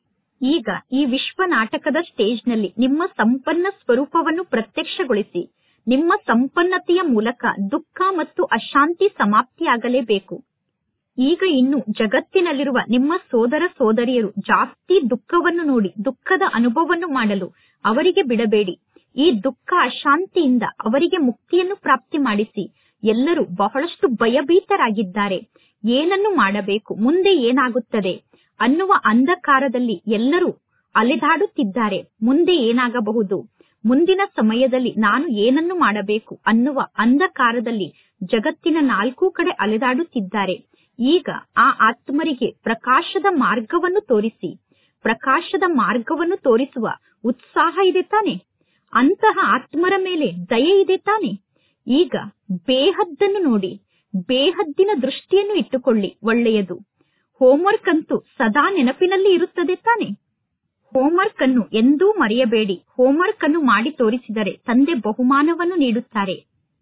ಈಗ ಈ ವಿಶ್ವ ನಾಟಕದ ಸ್ಟೇಜ್ನಲ್ಲಿ ನಿಮ್ಮ ಸಂಪನ್ನ ಸ್ವರೂಪವನ್ನು ಪ್ರತ್ಯಕ್ಷಗೊಳಿಸಿ ನಿಮ್ಮ ಸಂಪನ್ನತೆಯ ಮೂಲಕ ದುಃಖ ಮತ್ತು ಅಶಾಂತಿ ಸಮಾಪ್ತಿಯಾಗಲೇಬೇಕು ಈಗ ಇನ್ನು ಜಗತ್ತಿನಲ್ಲಿರುವ ನಿಮ್ಮ ಸೋದರ ಸೋದರಿಯರು ಜಾಸ್ತಿ ದುಃಖವನ್ನು ನೋಡಿ ದುಃಖದ ಅನುಭವವನ್ನು ಮಾಡಲು ಅವರಿಗೆ ಬಿಡಬೇಡಿ ಈ ದುಃಖ ಅಶಾಂತಿಯಿಂದ ಅವರಿಗೆ ಮುಕ್ತಿಯನ್ನು ಪ್ರಾಪ್ತಿ ಮಾಡಿಸಿ ಎಲ್ಲರೂ ಬಹಳಷ್ಟು ಭಯಭೀತರಾಗಿದ್ದಾರೆ ಏನನ್ನು ಮಾಡಬೇಕು ಮುಂದೆ ಏನಾಗುತ್ತದೆ ಅನ್ನುವ ಅಂಧಕಾರದಲ್ಲಿ ಎಲ್ಲರೂ ಅಲೆದಾಡುತ್ತಿದ್ದಾರೆ ಮುಂದೆ ಏನಾಗಬಹುದು ಮುಂದಿನ ಸಮಯದಲ್ಲಿ ನಾನು ಏನನ್ನು ಮಾಡಬೇಕು ಅನ್ನುವ ಅಂಧಕಾರದಲ್ಲಿ ಜಗತ್ತಿನ ನಾಲ್ಕೂ ಕಡೆ ಅಲೆದಾಡುತ್ತಿದ್ದಾರೆ ಈಗ ಆ ಆತ್ಮರಿಗೆ ಪ್ರಕಾಶದ ಮಾರ್ಗವನ್ನು ತೋರಿಸಿ ಪ್ರಕಾಶದ ಮಾರ್ಗವನ್ನು ತೋರಿಸುವ ಉತ್ಸಾಹ ಇದೆ ತಾನೆ ಅಂತಹ ಆತ್ಮರ ಮೇಲೆ ದಯೆ ಇದೆ ತಾನೆ ಈಗ ಬೇಹದ್ದನ್ನು ನೋಡಿ ಬೇಹದ್ದಿನ ದೃಷ್ಟಿಯನ್ನು ಇಟ್ಟುಕೊಳ್ಳಿ ಒಳ್ಳೆಯದು ಹೋಮ್ವರ್ಕ್ ಅಂತೂ ಸದಾ ನೆನಪಿನಲ್ಲಿ ಇರುತ್ತದೆ ತಾನೆ ಹೋಮ್ವರ್ಕ್ ಅನ್ನು ಎಂದೂ ಮರೆಯಬೇಡಿ ಹೋಮ್ವರ್ಕ್ ಅನ್ನು ಮಾಡಿ ತೋರಿಸಿದರೆ ತಂದೆ ಬಹುಮಾನವನ್ನು ನೀಡುತ್ತಾರೆ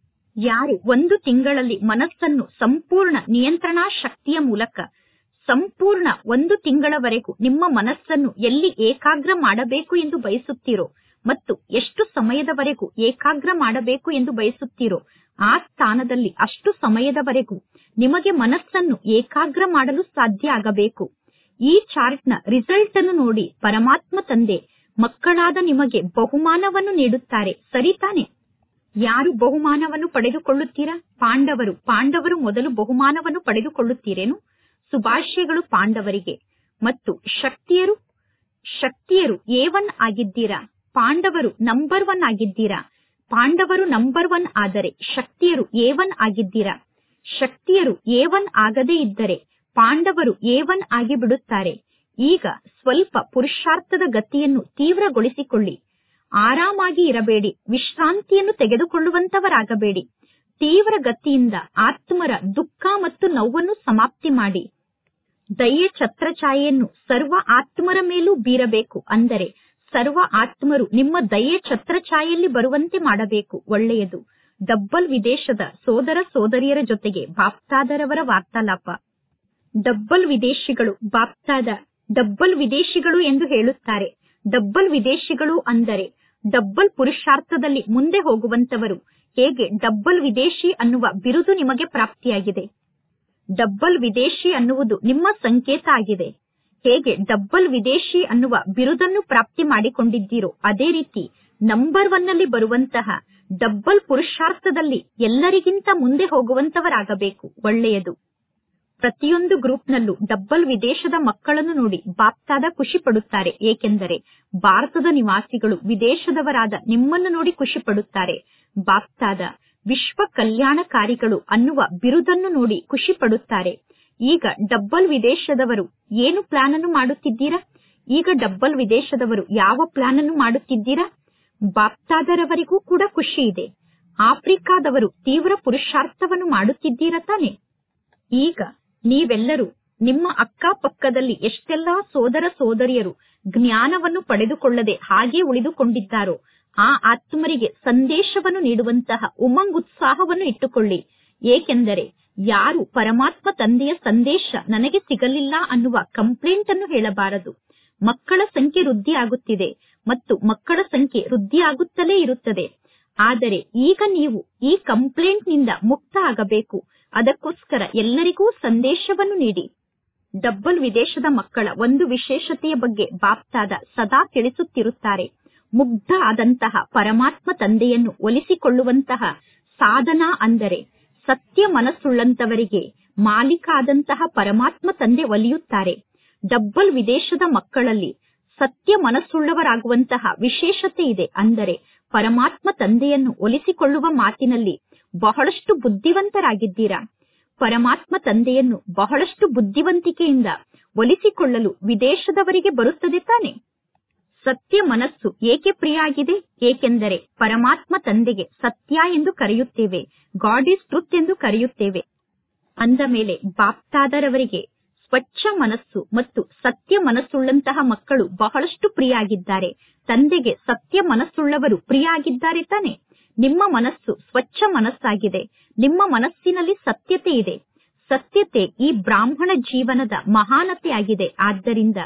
ಯಾರು ಒಂದು ತಿಂಗಳಲ್ಲಿ ಮನಸ್ಸನ್ನು ಸಂಪೂರ್ಣ ನಿಯಂತ್ರಣಾ ಶಕ್ತಿಯ ಮೂಲಕ ಸಂಪೂರ್ಣ ಒಂದು ತಿಂಗಳವರೆಗೂ ನಿಮ್ಮ ಮನಸ್ಸನ್ನು ಎಲ್ಲಿ ಏಕಾಗ್ರ ಮಾಡಬೇಕು ಎಂದು ಬಯಸುತ್ತೀರೋ ಮತ್ತು ಎಷ್ಟು ಸಮಯದವರೆಗೂ ಏಕಾಗ್ರ ಮಾಡಬೇಕು ಎಂದು ಬಯಸುತ್ತೀರೋ ಆ ಸ್ಥಾನದಲ್ಲಿ ಅಷ್ಟು ಸಮಯದವರೆಗೂ ನಿಮಗೆ ಮನಸ್ಸನ್ನು ಏಕಾಗ್ರ ಮಾಡಲು ಸಾಧ್ಯ ಆಗಬೇಕು ಈ ಚಾರ್ಟ್ನ ರಿಸಲ್ಟ್ ಅನ್ನು ನೋಡಿ ಪರಮಾತ್ಮ ತಂದೆ ಮಕ್ಕಳಾದ ನಿಮಗೆ ಬಹುಮಾನವನ್ನು ನೀಡುತ್ತಾರೆ ಸರಿ ತಾನೆ ಯಾರು ಬಹುಮಾನವನ್ನು ಪಡೆದುಕೊಳ್ಳುತ್ತೀರಾ ಪಾಂಡವರು ಪಾಂಡವರು ಮೊದಲು ಬಹುಮಾನವನ್ನು ಪಡೆದುಕೊಳ್ಳುತ್ತೀರೇನು ಶುಭಾಶಯಗಳು ಪಾಂಡವರಿಗೆ ಮತ್ತು ಶಕ್ತಿಯರು ಶಕ್ತಿಯರು ಎ ಒನ್ ಆಗಿದ್ದೀರಾ ಪಾಂಡವರು ನಂಬರ್ ಒನ್ ಆಗಿದ್ದೀರಾ ಪಾಂಡವರು ನಂಬರ್ ಒನ್ ಆದರೆ ಶಕ್ತಿಯರು ಎ ಒನ್ ಆಗಿದ್ದೀರಾ ಶಕ್ತಿಯರು ಎ ಒನ್ ಆಗದೇ ಇದ್ದರೆ ಪಾಂಡವರು ಎ ಒನ್ ಆಗಿ ಬಿಡುತ್ತಾರೆ ಈಗ ಸ್ವಲ್ಪ ಪುರುಷಾರ್ಥದ ಗತಿಯನ್ನು ತೀವ್ರಗೊಳಿಸಿಕೊಳ್ಳಿ ಆರಾಮಾಗಿ ಇರಬೇಡಿ ವಿಶ್ರಾಂತಿಯನ್ನು ತೆಗೆದುಕೊಳ್ಳುವಂತವರಾಗಬೇಡಿ ತೀವ್ರ ಗತಿಯಿಂದ ಆತ್ಮರ ದುಃಖ ಮತ್ತು ನೋವನ್ನು ಸಮಾಪ್ತಿ ಮಾಡಿ ದಯೆ ಛತ್ರಛಾಯೆಯನ್ನು ಸರ್ವ ಆತ್ಮರ ಮೇಲೂ ಬೀರಬೇಕು ಅಂದರೆ ಸರ್ವ ಆತ್ಮರು ನಿಮ್ಮ ದಯೆ ಛತ್ರಛಾಯೆಯಲ್ಲಿ ಬರುವಂತೆ ಮಾಡಬೇಕು ಒಳ್ಳೆಯದು ಡಬ್ಬಲ್ ವಿದೇಶದ ಸೋದರ ಸೋದರಿಯರ ಜೊತೆಗೆ ಬಾಪ್ತಾದರವರ ವಾರ್ತಾಲಾಪ ಡಬ್ಬಲ್ ವಿದೇಶಿಗಳು ಬಾಪ್ತಾದ ಡಬ್ಬಲ್ ವಿದೇಶಿಗಳು ಎಂದು ಹೇಳುತ್ತಾರೆ ಡಬ್ಬಲ್ ವಿದೇಶಿಗಳು ಅಂದರೆ ಡಬ್ಬಲ್ ಪುರುಷಾರ್ಥದಲ್ಲಿ ಮುಂದೆ ಹೋಗುವಂತವರು ಹೇಗೆ ಡಬ್ಬಲ್ ವಿದೇಶಿ ಅನ್ನುವ ಬಿರುದು ನಿಮಗೆ ಪ್ರಾಪ್ತಿಯಾಗಿದೆ ಡಬ್ಬಲ್ ವಿದೇಶಿ ಅನ್ನುವುದು ನಿಮ್ಮ ಸಂಕೇತ ಆಗಿದೆ ಹೇಗೆ ಡಬ್ಬಲ್ ವಿದೇಶಿ ಅನ್ನುವ ಬಿರುದನ್ನು ಪ್ರಾಪ್ತಿ ಮಾಡಿಕೊಂಡಿದ್ದೀರೋ ಅದೇ ರೀತಿ ನಂಬರ್ ಒನ್ ನಲ್ಲಿ ಬರುವಂತಹ ಡಬ್ಬಲ್ ಪುರುಷಾರ್ಥದಲ್ಲಿ ಎಲ್ಲರಿಗಿಂತ ಮುಂದೆ ಹೋಗುವಂತವರಾಗಬೇಕು ಒಳ್ಳೆಯದು ಪ್ರತಿಯೊಂದು ಗ್ರೂಪ್ನಲ್ಲೂ ಡಬ್ಬಲ್ ವಿದೇಶದ ಮಕ್ಕಳನ್ನು ನೋಡಿ ಬಾಪ್ತಾದ ಖುಷಿ ಪಡುತ್ತಾರೆ ಏಕೆಂದರೆ ಭಾರತದ ನಿವಾಸಿಗಳು ವಿದೇಶದವರಾದ ನಿಮ್ಮನ್ನು ನೋಡಿ ಖುಷಿ ಪಡುತ್ತಾರೆ ಬಾಪ್ತಾದ ವಿಶ್ವ ಕಲ್ಯಾಣಕಾರಿಗಳು ಅನ್ನುವ ಬಿರುದನ್ನು ನೋಡಿ ಖುಷಿ ಪಡುತ್ತಾರೆ ಈಗ ಡಬ್ಬಲ್ ವಿದೇಶದವರು ಏನು ಪ್ಲಾನ್ ಅನ್ನು ಮಾಡುತ್ತಿದ್ದೀರಾ ಈಗ ಡಬ್ಬಲ್ ವಿದೇಶದವರು ಯಾವ ಪ್ಲಾನ್ ಅನ್ನು ಮಾಡುತ್ತಿದ್ದೀರಾ ಬಾಪ್ತಾದರವರಿಗೂ ಕೂಡ ಖುಷಿ ಇದೆ ಆಫ್ರಿಕಾದವರು ತೀವ್ರ ಪುರುಷಾರ್ಥವನ್ನು ಮಾಡುತ್ತಿದ್ದೀರಾ ತಾನೆ ಈಗ ನೀವೆಲ್ಲರೂ ನಿಮ್ಮ ಅಕ್ಕಪಕ್ಕದಲ್ಲಿ ಎಷ್ಟೆಲ್ಲಾ ಸೋದರ ಸೋದರಿಯರು ಜ್ಞಾನವನ್ನು ಪಡೆದುಕೊಳ್ಳದೆ ಹಾಗೆ ಉಳಿದುಕೊಂಡಿದ್ದಾರೋ ಆ ಆತ್ಮರಿಗೆ ಸಂದೇಶವನ್ನು ನೀಡುವಂತಹ ಉಮಂಗ್ ಉತ್ಸಾಹವನ್ನು ಇಟ್ಟುಕೊಳ್ಳಿ ಏಕೆಂದರೆ ಯಾರು ಪರಮಾತ್ಮ ತಂದೆಯ ಸಂದೇಶ ನನಗೆ ಸಿಗಲಿಲ್ಲ ಅನ್ನುವ ಕಂಪ್ಲೇಂಟ್ ಅನ್ನು ಹೇಳಬಾರದು ಮಕ್ಕಳ ಸಂಖ್ಯೆ ವೃದ್ಧಿಯಾಗುತ್ತಿದೆ ಮತ್ತು ಮಕ್ಕಳ ಸಂಖ್ಯೆ ವೃದ್ಧಿಯಾಗುತ್ತಲೇ ಇರುತ್ತದೆ ಆದರೆ ಈಗ ನೀವು ಈ ಕಂಪ್ಲೇಂಟ್ ನಿಂದ ಮುಕ್ತ ಆಗಬೇಕು ಅದಕ್ಕೋಸ್ಕರ ಎಲ್ಲರಿಗೂ ಸಂದೇಶವನ್ನು ನೀಡಿ ಡಬ್ಬಲ್ ವಿದೇಶದ ಮಕ್ಕಳ ಒಂದು ವಿಶೇಷತೆಯ ಬಗ್ಗೆ ಬಾಪ್ತಾದ ಸದಾ ತಿಳಿಸುತ್ತಿರುತ್ತಾರೆ ಮುಗ್ಧ ಆದಂತಹ ಪರಮಾತ್ಮ ತಂದೆಯನ್ನು ಒಲಿಸಿಕೊಳ್ಳುವಂತಹ ಸಾಧನ ಅಂದರೆ ಸತ್ಯ ಮನಸ್ಸುಳ್ಳಂತವರಿಗೆ ಮಾಲೀಕ ಆದಂತಹ ಪರಮಾತ್ಮ ತಂದೆ ಒಲಿಯುತ್ತಾರೆ ಡಬ್ಬಲ್ ವಿದೇಶದ ಮಕ್ಕಳಲ್ಲಿ ಸತ್ಯ ಮನಸ್ಸುಳ್ಳವರಾಗುವಂತಹ ವಿಶೇಷತೆ ಇದೆ ಅಂದರೆ ಪರಮಾತ್ಮ ತಂದೆಯನ್ನು ಒಲಿಸಿಕೊಳ್ಳುವ ಮಾತಿನಲ್ಲಿ ಬಹಳಷ್ಟು ಬುದ್ಧಿವಂತರಾಗಿದ್ದೀರಾ ಪರಮಾತ್ಮ ತಂದೆಯನ್ನು ಬಹಳಷ್ಟು ಬುದ್ಧಿವಂತಿಕೆಯಿಂದ ಒಲಿಸಿಕೊಳ್ಳಲು ವಿದೇಶದವರಿಗೆ ಬರುತ್ತದೆ ತಾನೆ ಸತ್ಯ ಮನಸ್ಸು ಏಕೆ ಪ್ರಿಯ ಆಗಿದೆ ಏಕೆಂದರೆ ಪರಮಾತ್ಮ ತಂದೆಗೆ ಸತ್ಯ ಎಂದು ಕರೆಯುತ್ತೇವೆ ಗಾಡ್ ಈಸ್ ಟ್ರುತ್ ಎಂದು ಕರೆಯುತ್ತೇವೆ ಅಂದ ಮೇಲೆ ಬಾಪ್ತಾದರವರಿಗೆ ಸ್ವಚ್ಛ ಮನಸ್ಸು ಮತ್ತು ಸತ್ಯ ಮನಸ್ಸುಳ್ಳಂತಹ ಮಕ್ಕಳು ಬಹಳಷ್ಟು ಪ್ರಿಯ ಆಗಿದ್ದಾರೆ ತಂದೆಗೆ ಸತ್ಯ ಮನಸ್ಸುಳ್ಳವರು ಪ್ರಿಯ ಆಗಿದ್ದಾರೆ ತಾನೆ ನಿಮ್ಮ ಮನಸ್ಸು ಸ್ವಚ್ಛ ಮನಸ್ಸಾಗಿದೆ ನಿಮ್ಮ ಮನಸ್ಸಿನಲ್ಲಿ ಸತ್ಯತೆ ಇದೆ ಸತ್ಯತೆ ಈ ಬ್ರಾಹ್ಮಣ ಜೀವನದ ಮಹಾನತೆಯಾಗಿದೆ ಆದ್ದರಿಂದ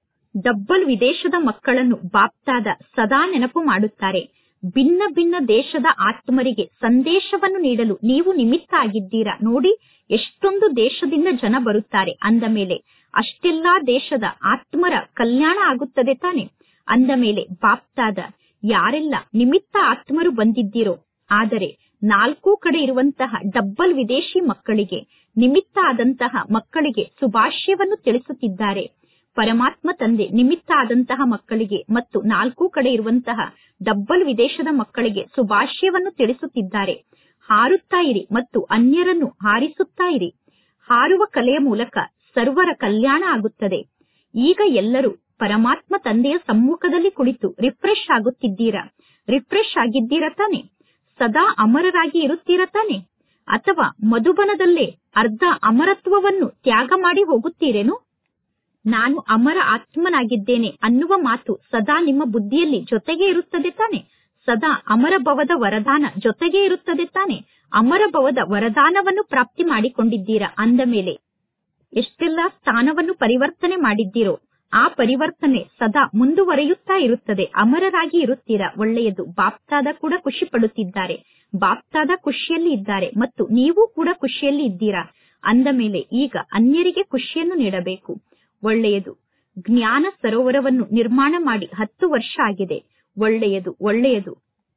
ಡಬ್ಬಲ್ ವಿದೇಶದ ಮಕ್ಕಳನ್ನು ಬಾಪ್ತಾದ ಸದಾ ನೆನಪು ಮಾಡುತ್ತಾರೆ ಭಿನ್ನ ಭಿನ್ನ ದೇಶದ ಆತ್ಮರಿಗೆ ಸಂದೇಶವನ್ನು ನೀಡಲು ನೀವು ನಿಮಿತ್ತ ಆಗಿದ್ದೀರಾ ನೋಡಿ ಎಷ್ಟೊಂದು ದೇಶದಿಂದ ಜನ ಬರುತ್ತಾರೆ ಅಂದ ಮೇಲೆ ಅಷ್ಟೆಲ್ಲಾ ದೇಶದ ಆತ್ಮರ ಕಲ್ಯಾಣ ಆಗುತ್ತದೆ ತಾನೆ ಅಂದ ಮೇಲೆ ಬಾಪ್ತಾದ ಯಾರೆಲ್ಲ ನಿಮಿತ್ತ ಆತ್ಮರು ಬಂದಿದ್ದೀರೋ ಆದರೆ ನಾಲ್ಕು ಕಡೆ ಇರುವಂತಹ ಡಬ್ಬಲ್ ವಿದೇಶಿ ಮಕ್ಕಳಿಗೆ ನಿಮಿತ್ತ ಆದಂತಹ ಮಕ್ಕಳಿಗೆ ಶುಭಾಶಯವನ್ನು ತಿಳಿಸುತ್ತಿದ್ದಾರೆ ಪರಮಾತ್ಮ ತಂದೆ ನಿಮಿತ್ತ ಆದಂತಹ ಮಕ್ಕಳಿಗೆ ಮತ್ತು ನಾಲ್ಕು ಕಡೆ ಇರುವಂತಹ ಡಬ್ಬಲ್ ವಿದೇಶದ ಮಕ್ಕಳಿಗೆ ಶುಭಾಶಯವನ್ನು ತಿಳಿಸುತ್ತಿದ್ದಾರೆ ಹಾರುತ್ತಾ ಇರಿ ಮತ್ತು ಅನ್ಯರನ್ನು ಹಾರಿಸುತ್ತಾ ಇರಿ ಹಾರುವ ಕಲೆಯ ಮೂಲಕ ಸರ್ವರ ಕಲ್ಯಾಣ ಆಗುತ್ತದೆ ಈಗ ಎಲ್ಲರೂ ಪರಮಾತ್ಮ ತಂದೆಯ ಸಮ್ಮುಖದಲ್ಲಿ ಕುಳಿತು ರಿಫ್ರೆಶ್ ಆಗುತ್ತಿದ್ದೀರಾ ರಿಫ್ರೆಶ್ ಆಗಿದ್ದೀರಾ ತಾನೆ ಸದಾ ಅಮರರಾಗಿ ಇರುತ್ತೀರಾ ತಾನೆ ಅಥವಾ ಮಧುಬನದಲ್ಲೇ ಅರ್ಧ ಅಮರತ್ವವನ್ನು ತ್ಯಾಗ ಮಾಡಿ ಹೋಗುತ್ತೀರೇನು ನಾನು ಅಮರ ಆತ್ಮನಾಗಿದ್ದೇನೆ ಅನ್ನುವ ಮಾತು ಸದಾ ನಿಮ್ಮ ಬುದ್ಧಿಯಲ್ಲಿ ಜೊತೆಗೆ ಇರುತ್ತದೆ ತಾನೆ ಸದಾ ಅಮರ ಭವದ ವರದಾನ ಜೊತೆಗೆ ಇರುತ್ತದೆ ತಾನೆ ಅಮರ ಭವದ ವರದಾನವನ್ನು ಪ್ರಾಪ್ತಿ ಮಾಡಿಕೊಂಡಿದ್ದೀರಾ ಅಂದ ಮೇಲೆ ಎಷ್ಟೆಲ್ಲ ಸ್ಥಾನವನ್ನು ಪರಿವರ್ತನೆ ಮಾಡಿದ್ದೀರೋ ಆ ಪರಿವರ್ತನೆ ಸದಾ ಮುಂದುವರಿಯುತ್ತಾ ಇರುತ್ತದೆ ಅಮರರಾಗಿ ಇರುತ್ತೀರಾ ಒಳ್ಳೆಯದು ಬಾಪ್ತಾದ ಕೂಡ ಖುಷಿ ಪಡುತ್ತಿದ್ದಾರೆ ಬಾಪ್ತಾದ ಖುಷಿಯಲ್ಲಿ ಇದ್ದಾರೆ ಮತ್ತು ನೀವು ಕೂಡ ಖುಷಿಯಲ್ಲಿ ಇದ್ದೀರಾ ಅಂದ ಮೇಲೆ ಈಗ ಅನ್ಯರಿಗೆ ಖುಷಿಯನ್ನು ನೀಡಬೇಕು ಒಳ್ಳೆಯದು ಜ್ಞಾನ ಸರೋವರವನ್ನು ನಿರ್ಮಾಣ ಮಾಡಿ ಹತ್ತು ವರ್ಷ ಆಗಿದೆ ಒಳ್ಳೆಯದು ಒಳ್ಳೆಯದು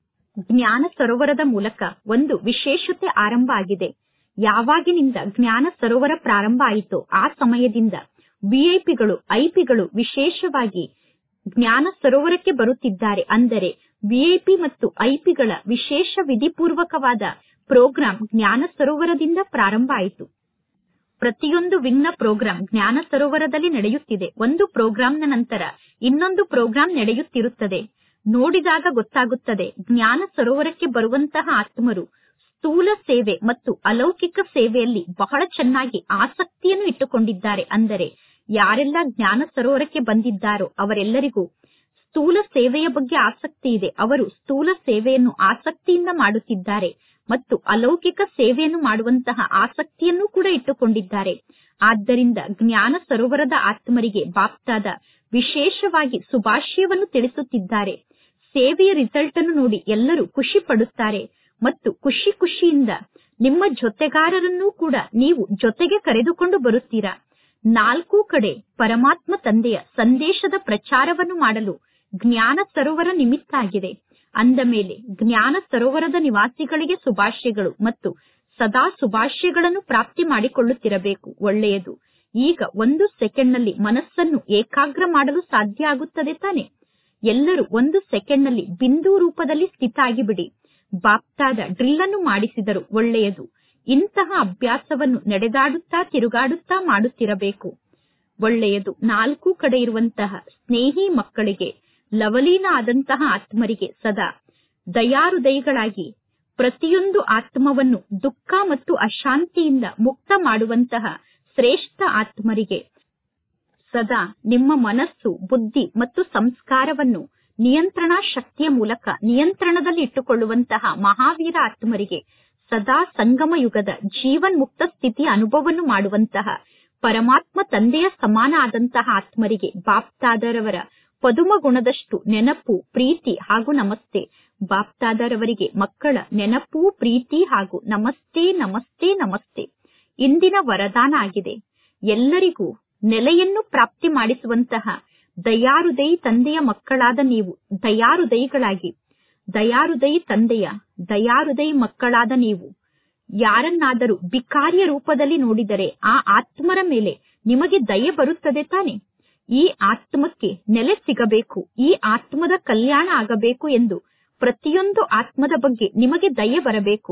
ಜ್ಞಾನ ಸರೋವರದ ಮೂಲಕ ಒಂದು ವಿಶೇಷತೆ ಆರಂಭ ಆಗಿದೆ ಯಾವಾಗಿನಿಂದ ಜ್ಞಾನ ಸರೋವರ ಪ್ರಾರಂಭ ಆಯಿತೋ ಆ ಸಮಯದಿಂದ ವಿಐಪಿಗಳು ಐಪಿಗಳು ವಿಶೇಷವಾಗಿ ಜ್ಞಾನ ಸರೋವರಕ್ಕೆ ಬರುತ್ತಿದ್ದಾರೆ ಅಂದರೆ ವಿಐಪಿ ಮತ್ತು ಐಪಿಗಳ ವಿಶೇಷ ವಿಧಿಪೂರ್ವಕವಾದ ಪ್ರೋಗ್ರಾಂ ಜ್ಞಾನ ಸರೋವರದಿಂದ ಪ್ರಾರಂಭ ಆಯಿತು ಪ್ರತಿಯೊಂದು ವಿಘ್ನ ಪ್ರೋಗ್ರಾಂ ಜ್ಞಾನ ಸರೋವರದಲ್ಲಿ ನಡೆಯುತ್ತಿದೆ ಒಂದು ಪ್ರೋಗ್ರಾಂನ ನಂತರ ಇನ್ನೊಂದು ಪ್ರೋಗ್ರಾಂ ನಡೆಯುತ್ತಿರುತ್ತದೆ ನೋಡಿದಾಗ ಗೊತ್ತಾಗುತ್ತದೆ ಜ್ಞಾನ ಸರೋವರಕ್ಕೆ ಬರುವಂತಹ ಆತ್ಮರು ಸ್ಥೂಲ ಸೇವೆ ಮತ್ತು ಅಲೌಕಿಕ ಸೇವೆಯಲ್ಲಿ ಬಹಳ ಚೆನ್ನಾಗಿ ಆಸಕ್ತಿಯನ್ನು ಇಟ್ಟುಕೊಂಡಿದ್ದಾರೆ ಅಂದರೆ ಯಾರೆಲ್ಲ ಜ್ಞಾನ ಸರೋವರಕ್ಕೆ ಬಂದಿದ್ದಾರೋ ಅವರೆಲ್ಲರಿಗೂ ಸ್ಥೂಲ ಸೇವೆಯ ಬಗ್ಗೆ ಆಸಕ್ತಿ ಇದೆ ಅವರು ಸ್ಥೂಲ ಸೇವೆಯನ್ನು ಆಸಕ್ತಿಯಿಂದ ಮಾಡುತ್ತಿದ್ದಾರೆ ಮತ್ತು ಅಲೌಕಿಕ ಸೇವೆಯನ್ನು ಮಾಡುವಂತಹ ಆಸಕ್ತಿಯನ್ನು ಕೂಡ ಇಟ್ಟುಕೊಂಡಿದ್ದಾರೆ ಆದ್ದರಿಂದ ಜ್ಞಾನ ಸರೋವರದ ಆತ್ಮರಿಗೆ ಬಾಪ್ತಾದ ವಿಶೇಷವಾಗಿ ಶುಭಾಶಯವನ್ನು ತಿಳಿಸುತ್ತಿದ್ದಾರೆ ಸೇವೆಯ ರಿಸಲ್ಟ್ ಅನ್ನು ನೋಡಿ ಎಲ್ಲರೂ ಖುಷಿ ಪಡುತ್ತಾರೆ ಮತ್ತು ಖುಷಿ ಖುಷಿಯಿಂದ ನಿಮ್ಮ ಜೊತೆಗಾರರನ್ನೂ ಕೂಡ ನೀವು ಜೊತೆಗೆ ಕರೆದುಕೊಂಡು ಬರುತ್ತೀರಾ ನಾಲ್ಕು ಕಡೆ ಪರಮಾತ್ಮ ತಂದೆಯ ಸಂದೇಶದ ಪ್ರಚಾರವನ್ನು ಮಾಡಲು ಜ್ಞಾನ ಸರೋವರ ನಿಮಿತ್ತ ಆಗಿದೆ ಅಂದ ಮೇಲೆ ಜ್ಞಾನ ಸರೋವರದ ನಿವಾಸಿಗಳಿಗೆ ಶುಭಾಶಯಗಳು ಮತ್ತು ಸದಾ ಶುಭಾಶಯಗಳನ್ನು ಪ್ರಾಪ್ತಿ ಮಾಡಿಕೊಳ್ಳುತ್ತಿರಬೇಕು ಒಳ್ಳೆಯದು ಈಗ ಒಂದು ಸೆಕೆಂಡ್ನಲ್ಲಿ ಮನಸ್ಸನ್ನು ಏಕಾಗ್ರ ಮಾಡಲು ಸಾಧ್ಯ ಆಗುತ್ತದೆ ತಾನೆ ಎಲ್ಲರೂ ಒಂದು ಸೆಕೆಂಡ್ನಲ್ಲಿ ಬಿಂದು ರೂಪದಲ್ಲಿ ಸ್ಥಿತ ಆಗಿಬಿಡಿ ಬಾಪ್ತಾದ ಡ್ರಿಲ್ ಅನ್ನು ಮಾಡಿಸಿದರು ಒಳ್ಳೆಯದು ಇಂತಹ ಅಭ್ಯಾಸವನ್ನು ನಡೆದಾಡುತ್ತಾ ತಿರುಗಾಡುತ್ತಾ ಮಾಡುತ್ತಿರಬೇಕು ಒಳ್ಳೆಯದು ನಾಲ್ಕು ಕಡೆ ಇರುವಂತಹ ಸ್ನೇಹಿ ಮಕ್ಕಳಿಗೆ ಲವಲೀನ ಆದಂತಹ ಆತ್ಮರಿಗೆ ಸದಾ ದಯಾರುದಯಿಗಳಾಗಿ ಪ್ರತಿಯೊಂದು ಆತ್ಮವನ್ನು ದುಃಖ ಮತ್ತು ಅಶಾಂತಿಯಿಂದ ಮುಕ್ತ ಮಾಡುವಂತಹ ಶ್ರೇಷ್ಠ ಆತ್ಮರಿಗೆ ಸದಾ ನಿಮ್ಮ ಮನಸ್ಸು ಬುದ್ಧಿ ಮತ್ತು ಸಂಸ್ಕಾರವನ್ನು ನಿಯಂತ್ರಣಾ ಶಕ್ತಿಯ ಮೂಲಕ ನಿಯಂತ್ರಣದಲ್ಲಿ ಇಟ್ಟುಕೊಳ್ಳುವಂತಹ ಮಹಾವೀರ ಆತ್ಮರಿಗೆ ಸದಾ ಸಂಗಮ ಯುಗದ ಜೀವನ್ ಮುಕ್ತ ಸ್ಥಿತಿಯ ಅನುಭವವನ್ನು ಮಾಡುವಂತಹ ಪರಮಾತ್ಮ ತಂದೆಯ ಸಮಾನ ಆದಂತಹ ಆತ್ಮರಿಗೆ ಬಾಪ್ತಾದರವರ ಪದುಮ ಗುಣದಷ್ಟು ನೆನಪು ಪ್ರೀತಿ ಹಾಗೂ ನಮಸ್ತೆ ಬಾಪ್ತಾದರವರಿಗೆ ಮಕ್ಕಳ ನೆನಪು ಪ್ರೀತಿ ಹಾಗೂ ನಮಸ್ತೆ ನಮಸ್ತೆ ನಮಸ್ತೆ ಇಂದಿನ ವರದಾನ ಆಗಿದೆ ಎಲ್ಲರಿಗೂ ನೆಲೆಯನ್ನು ಪ್ರಾಪ್ತಿ ಮಾಡಿಸುವಂತಹ ದಯಾರುದಯಿ ತಂದೆಯ ಮಕ್ಕಳಾದ ನೀವು ದಯಾರುದಯಿಗಳಾಗಿ ದಯಾರುದಯಿ ತಂದೆಯ ದಯಾರುದಯಿ ಮಕ್ಕಳಾದ ನೀವು ಯಾರನ್ನಾದರೂ ಬಿಕಾರಿಯ ರೂಪದಲ್ಲಿ ನೋಡಿದರೆ ಆ ಆತ್ಮರ ಮೇಲೆ ನಿಮಗೆ ದಯೆ ಬರುತ್ತದೆ ತಾನೆ ಈ ಆತ್ಮಕ್ಕೆ ನೆಲೆ ಸಿಗಬೇಕು ಈ ಆತ್ಮದ ಕಲ್ಯಾಣ ಆಗಬೇಕು ಎಂದು ಪ್ರತಿಯೊಂದು ಆತ್ಮದ ಬಗ್ಗೆ ನಿಮಗೆ ದಯೆ ಬರಬೇಕು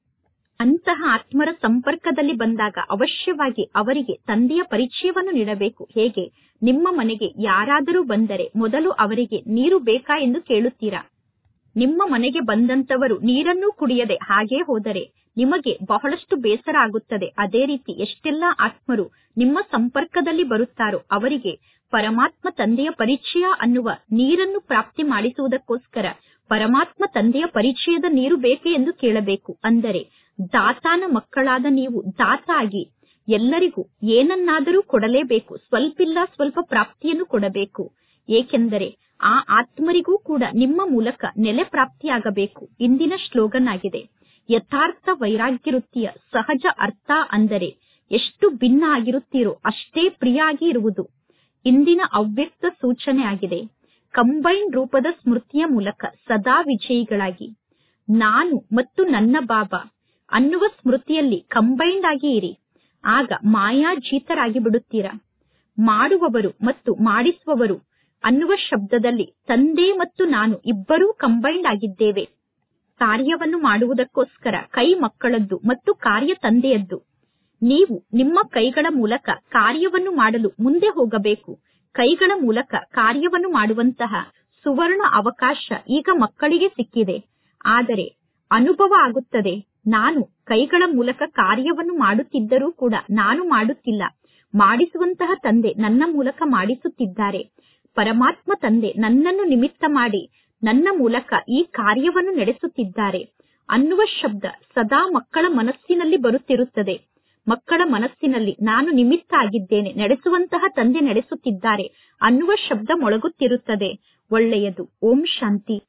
ಅಂತಹ ಆತ್ಮರ ಸಂಪರ್ಕದಲ್ಲಿ ಬಂದಾಗ ಅವಶ್ಯವಾಗಿ ಅವರಿಗೆ ತಂದೆಯ ಪರಿಚಯವನ್ನು ನೀಡಬೇಕು ಹೇಗೆ ನಿಮ್ಮ ಮನೆಗೆ ಯಾರಾದರೂ ಬಂದರೆ ಮೊದಲು ಅವರಿಗೆ ನೀರು ಬೇಕಾ ಎಂದು ಕೇಳುತ್ತೀರಾ ನಿಮ್ಮ ಮನೆಗೆ ಬಂದಂತವರು ನೀರನ್ನು ಕುಡಿಯದೆ ಹಾಗೇ ಹೋದರೆ ನಿಮಗೆ ಬಹಳಷ್ಟು ಬೇಸರ ಆಗುತ್ತದೆ ಅದೇ ರೀತಿ ಎಷ್ಟೆಲ್ಲಾ ಆತ್ಮರು ನಿಮ್ಮ ಸಂಪರ್ಕದಲ್ಲಿ ಬರುತ್ತಾರೋ ಅವರಿಗೆ ಪರಮಾತ್ಮ ತಂದೆಯ ಪರಿಚಯ ಅನ್ನುವ ನೀರನ್ನು ಪ್ರಾಪ್ತಿ ಮಾಡಿಸುವುದಕ್ಕೋಸ್ಕರ ಪರಮಾತ್ಮ ತಂದೆಯ ಪರಿಚಯದ ನೀರು ಬೇಕೆ ಎಂದು ಕೇಳಬೇಕು ಅಂದರೆ ದಾತಾನ ಮಕ್ಕಳಾದ ನೀವು ದಾತ ಆಗಿ ಎಲ್ಲರಿಗೂ ಏನನ್ನಾದರೂ ಕೊಡಲೇಬೇಕು ಸ್ವಲ್ಪಿಲ್ಲ ಸ್ವಲ್ಪ ಪ್ರಾಪ್ತಿಯನ್ನು ಕೊಡಬೇಕು ಏಕೆಂದರೆ ಆ ಆತ್ಮರಿಗೂ ಕೂಡ ನಿಮ್ಮ ಮೂಲಕ ನೆಲೆ ಪ್ರಾಪ್ತಿಯಾಗಬೇಕು ಇಂದಿನ ಶ್ಲೋಗನ್ ಆಗಿದೆ ಯಥಾರ್ಥ ವೈರಾಗ್ಯ ವೃತ್ತಿಯ ಸಹಜ ಅರ್ಥ ಅಂದರೆ ಎಷ್ಟು ಭಿನ್ನ ಆಗಿರುತ್ತೀರೋ ಅಷ್ಟೇ ಪ್ರಿಯ ಆಗಿ ಇರುವುದು ಇಂದಿನ ಅವ್ಯಕ್ತ ಸೂಚನೆ ಆಗಿದೆ ಕಂಬೈನ್ ರೂಪದ ಸ್ಮೃತಿಯ ಮೂಲಕ ಸದಾ ವಿಜಯಿಗಳಾಗಿ ನಾನು ಮತ್ತು ನನ್ನ ಬಾಬಾ ಅನ್ನುವ ಸ್ಮೃತಿಯಲ್ಲಿ ಕಂಬೈಂಡ್ ಆಗಿ ಇರಿ ಆಗ ಮಾಯಾಜೀತರಾಗಿ ಬಿಡುತ್ತೀರಾ ಮಾಡುವವರು ಮತ್ತು ಮಾಡಿಸುವವರು ಅನ್ನುವ ಶಬ್ದದಲ್ಲಿ ತಂದೆ ಮತ್ತು ನಾನು ಇಬ್ಬರೂ ಕಂಬೈಂಡ್ ಆಗಿದ್ದೇವೆ ಕಾರ್ಯವನ್ನು ಮಾಡುವುದಕ್ಕೋಸ್ಕರ ಕೈ ಮಕ್ಕಳದ್ದು ಮತ್ತು ಕಾರ್ಯ ತಂದೆಯದ್ದು ನೀವು ನಿಮ್ಮ ಕೈಗಳ ಮೂಲಕ ಕಾರ್ಯವನ್ನು ಮಾಡಲು ಮುಂದೆ ಹೋಗಬೇಕು ಕೈಗಳ ಮೂಲಕ ಕಾರ್ಯವನ್ನು ಮಾಡುವಂತಹ ಸುವರ್ಣ ಅವಕಾಶ ಈಗ ಮಕ್ಕಳಿಗೆ ಸಿಕ್ಕಿದೆ ಆದರೆ ಅನುಭವ ಆಗುತ್ತದೆ ನಾನು ಕೈಗಳ ಮೂಲಕ ಕಾರ್ಯವನ್ನು ಮಾಡುತ್ತಿದ್ದರೂ ಕೂಡ ನಾನು ಮಾಡುತ್ತಿಲ್ಲ ಮಾಡಿಸುವಂತಹ ತಂದೆ ನನ್ನ ಮೂಲಕ ಮಾಡಿಸುತ್ತಿದ್ದಾರೆ ಪರಮಾತ್ಮ ತಂದೆ ನನ್ನನ್ನು ನಿಮಿತ್ತ ಮಾಡಿ ನನ್ನ ಮೂಲಕ ಈ ಕಾರ್ಯವನ್ನು ನಡೆಸುತ್ತಿದ್ದಾರೆ ಅನ್ನುವ ಶಬ್ದ ಸದಾ ಮಕ್ಕಳ ಮನಸ್ಸಿನಲ್ಲಿ ಬರುತ್ತಿರುತ್ತದೆ ಮಕ್ಕಳ ಮನಸ್ಸಿನಲ್ಲಿ ನಾನು ನಿಮಿತ್ತ ಆಗಿದ್ದೇನೆ ನಡೆಸುವಂತಹ ತಂದೆ ನಡೆಸುತ್ತಿದ್ದಾರೆ ಅನ್ನುವ ಶಬ್ದ ಮೊಳಗುತ್ತಿರುತ್ತದೆ ಒಳ್ಳೆಯದು ಓಂ ಶಾಂತಿ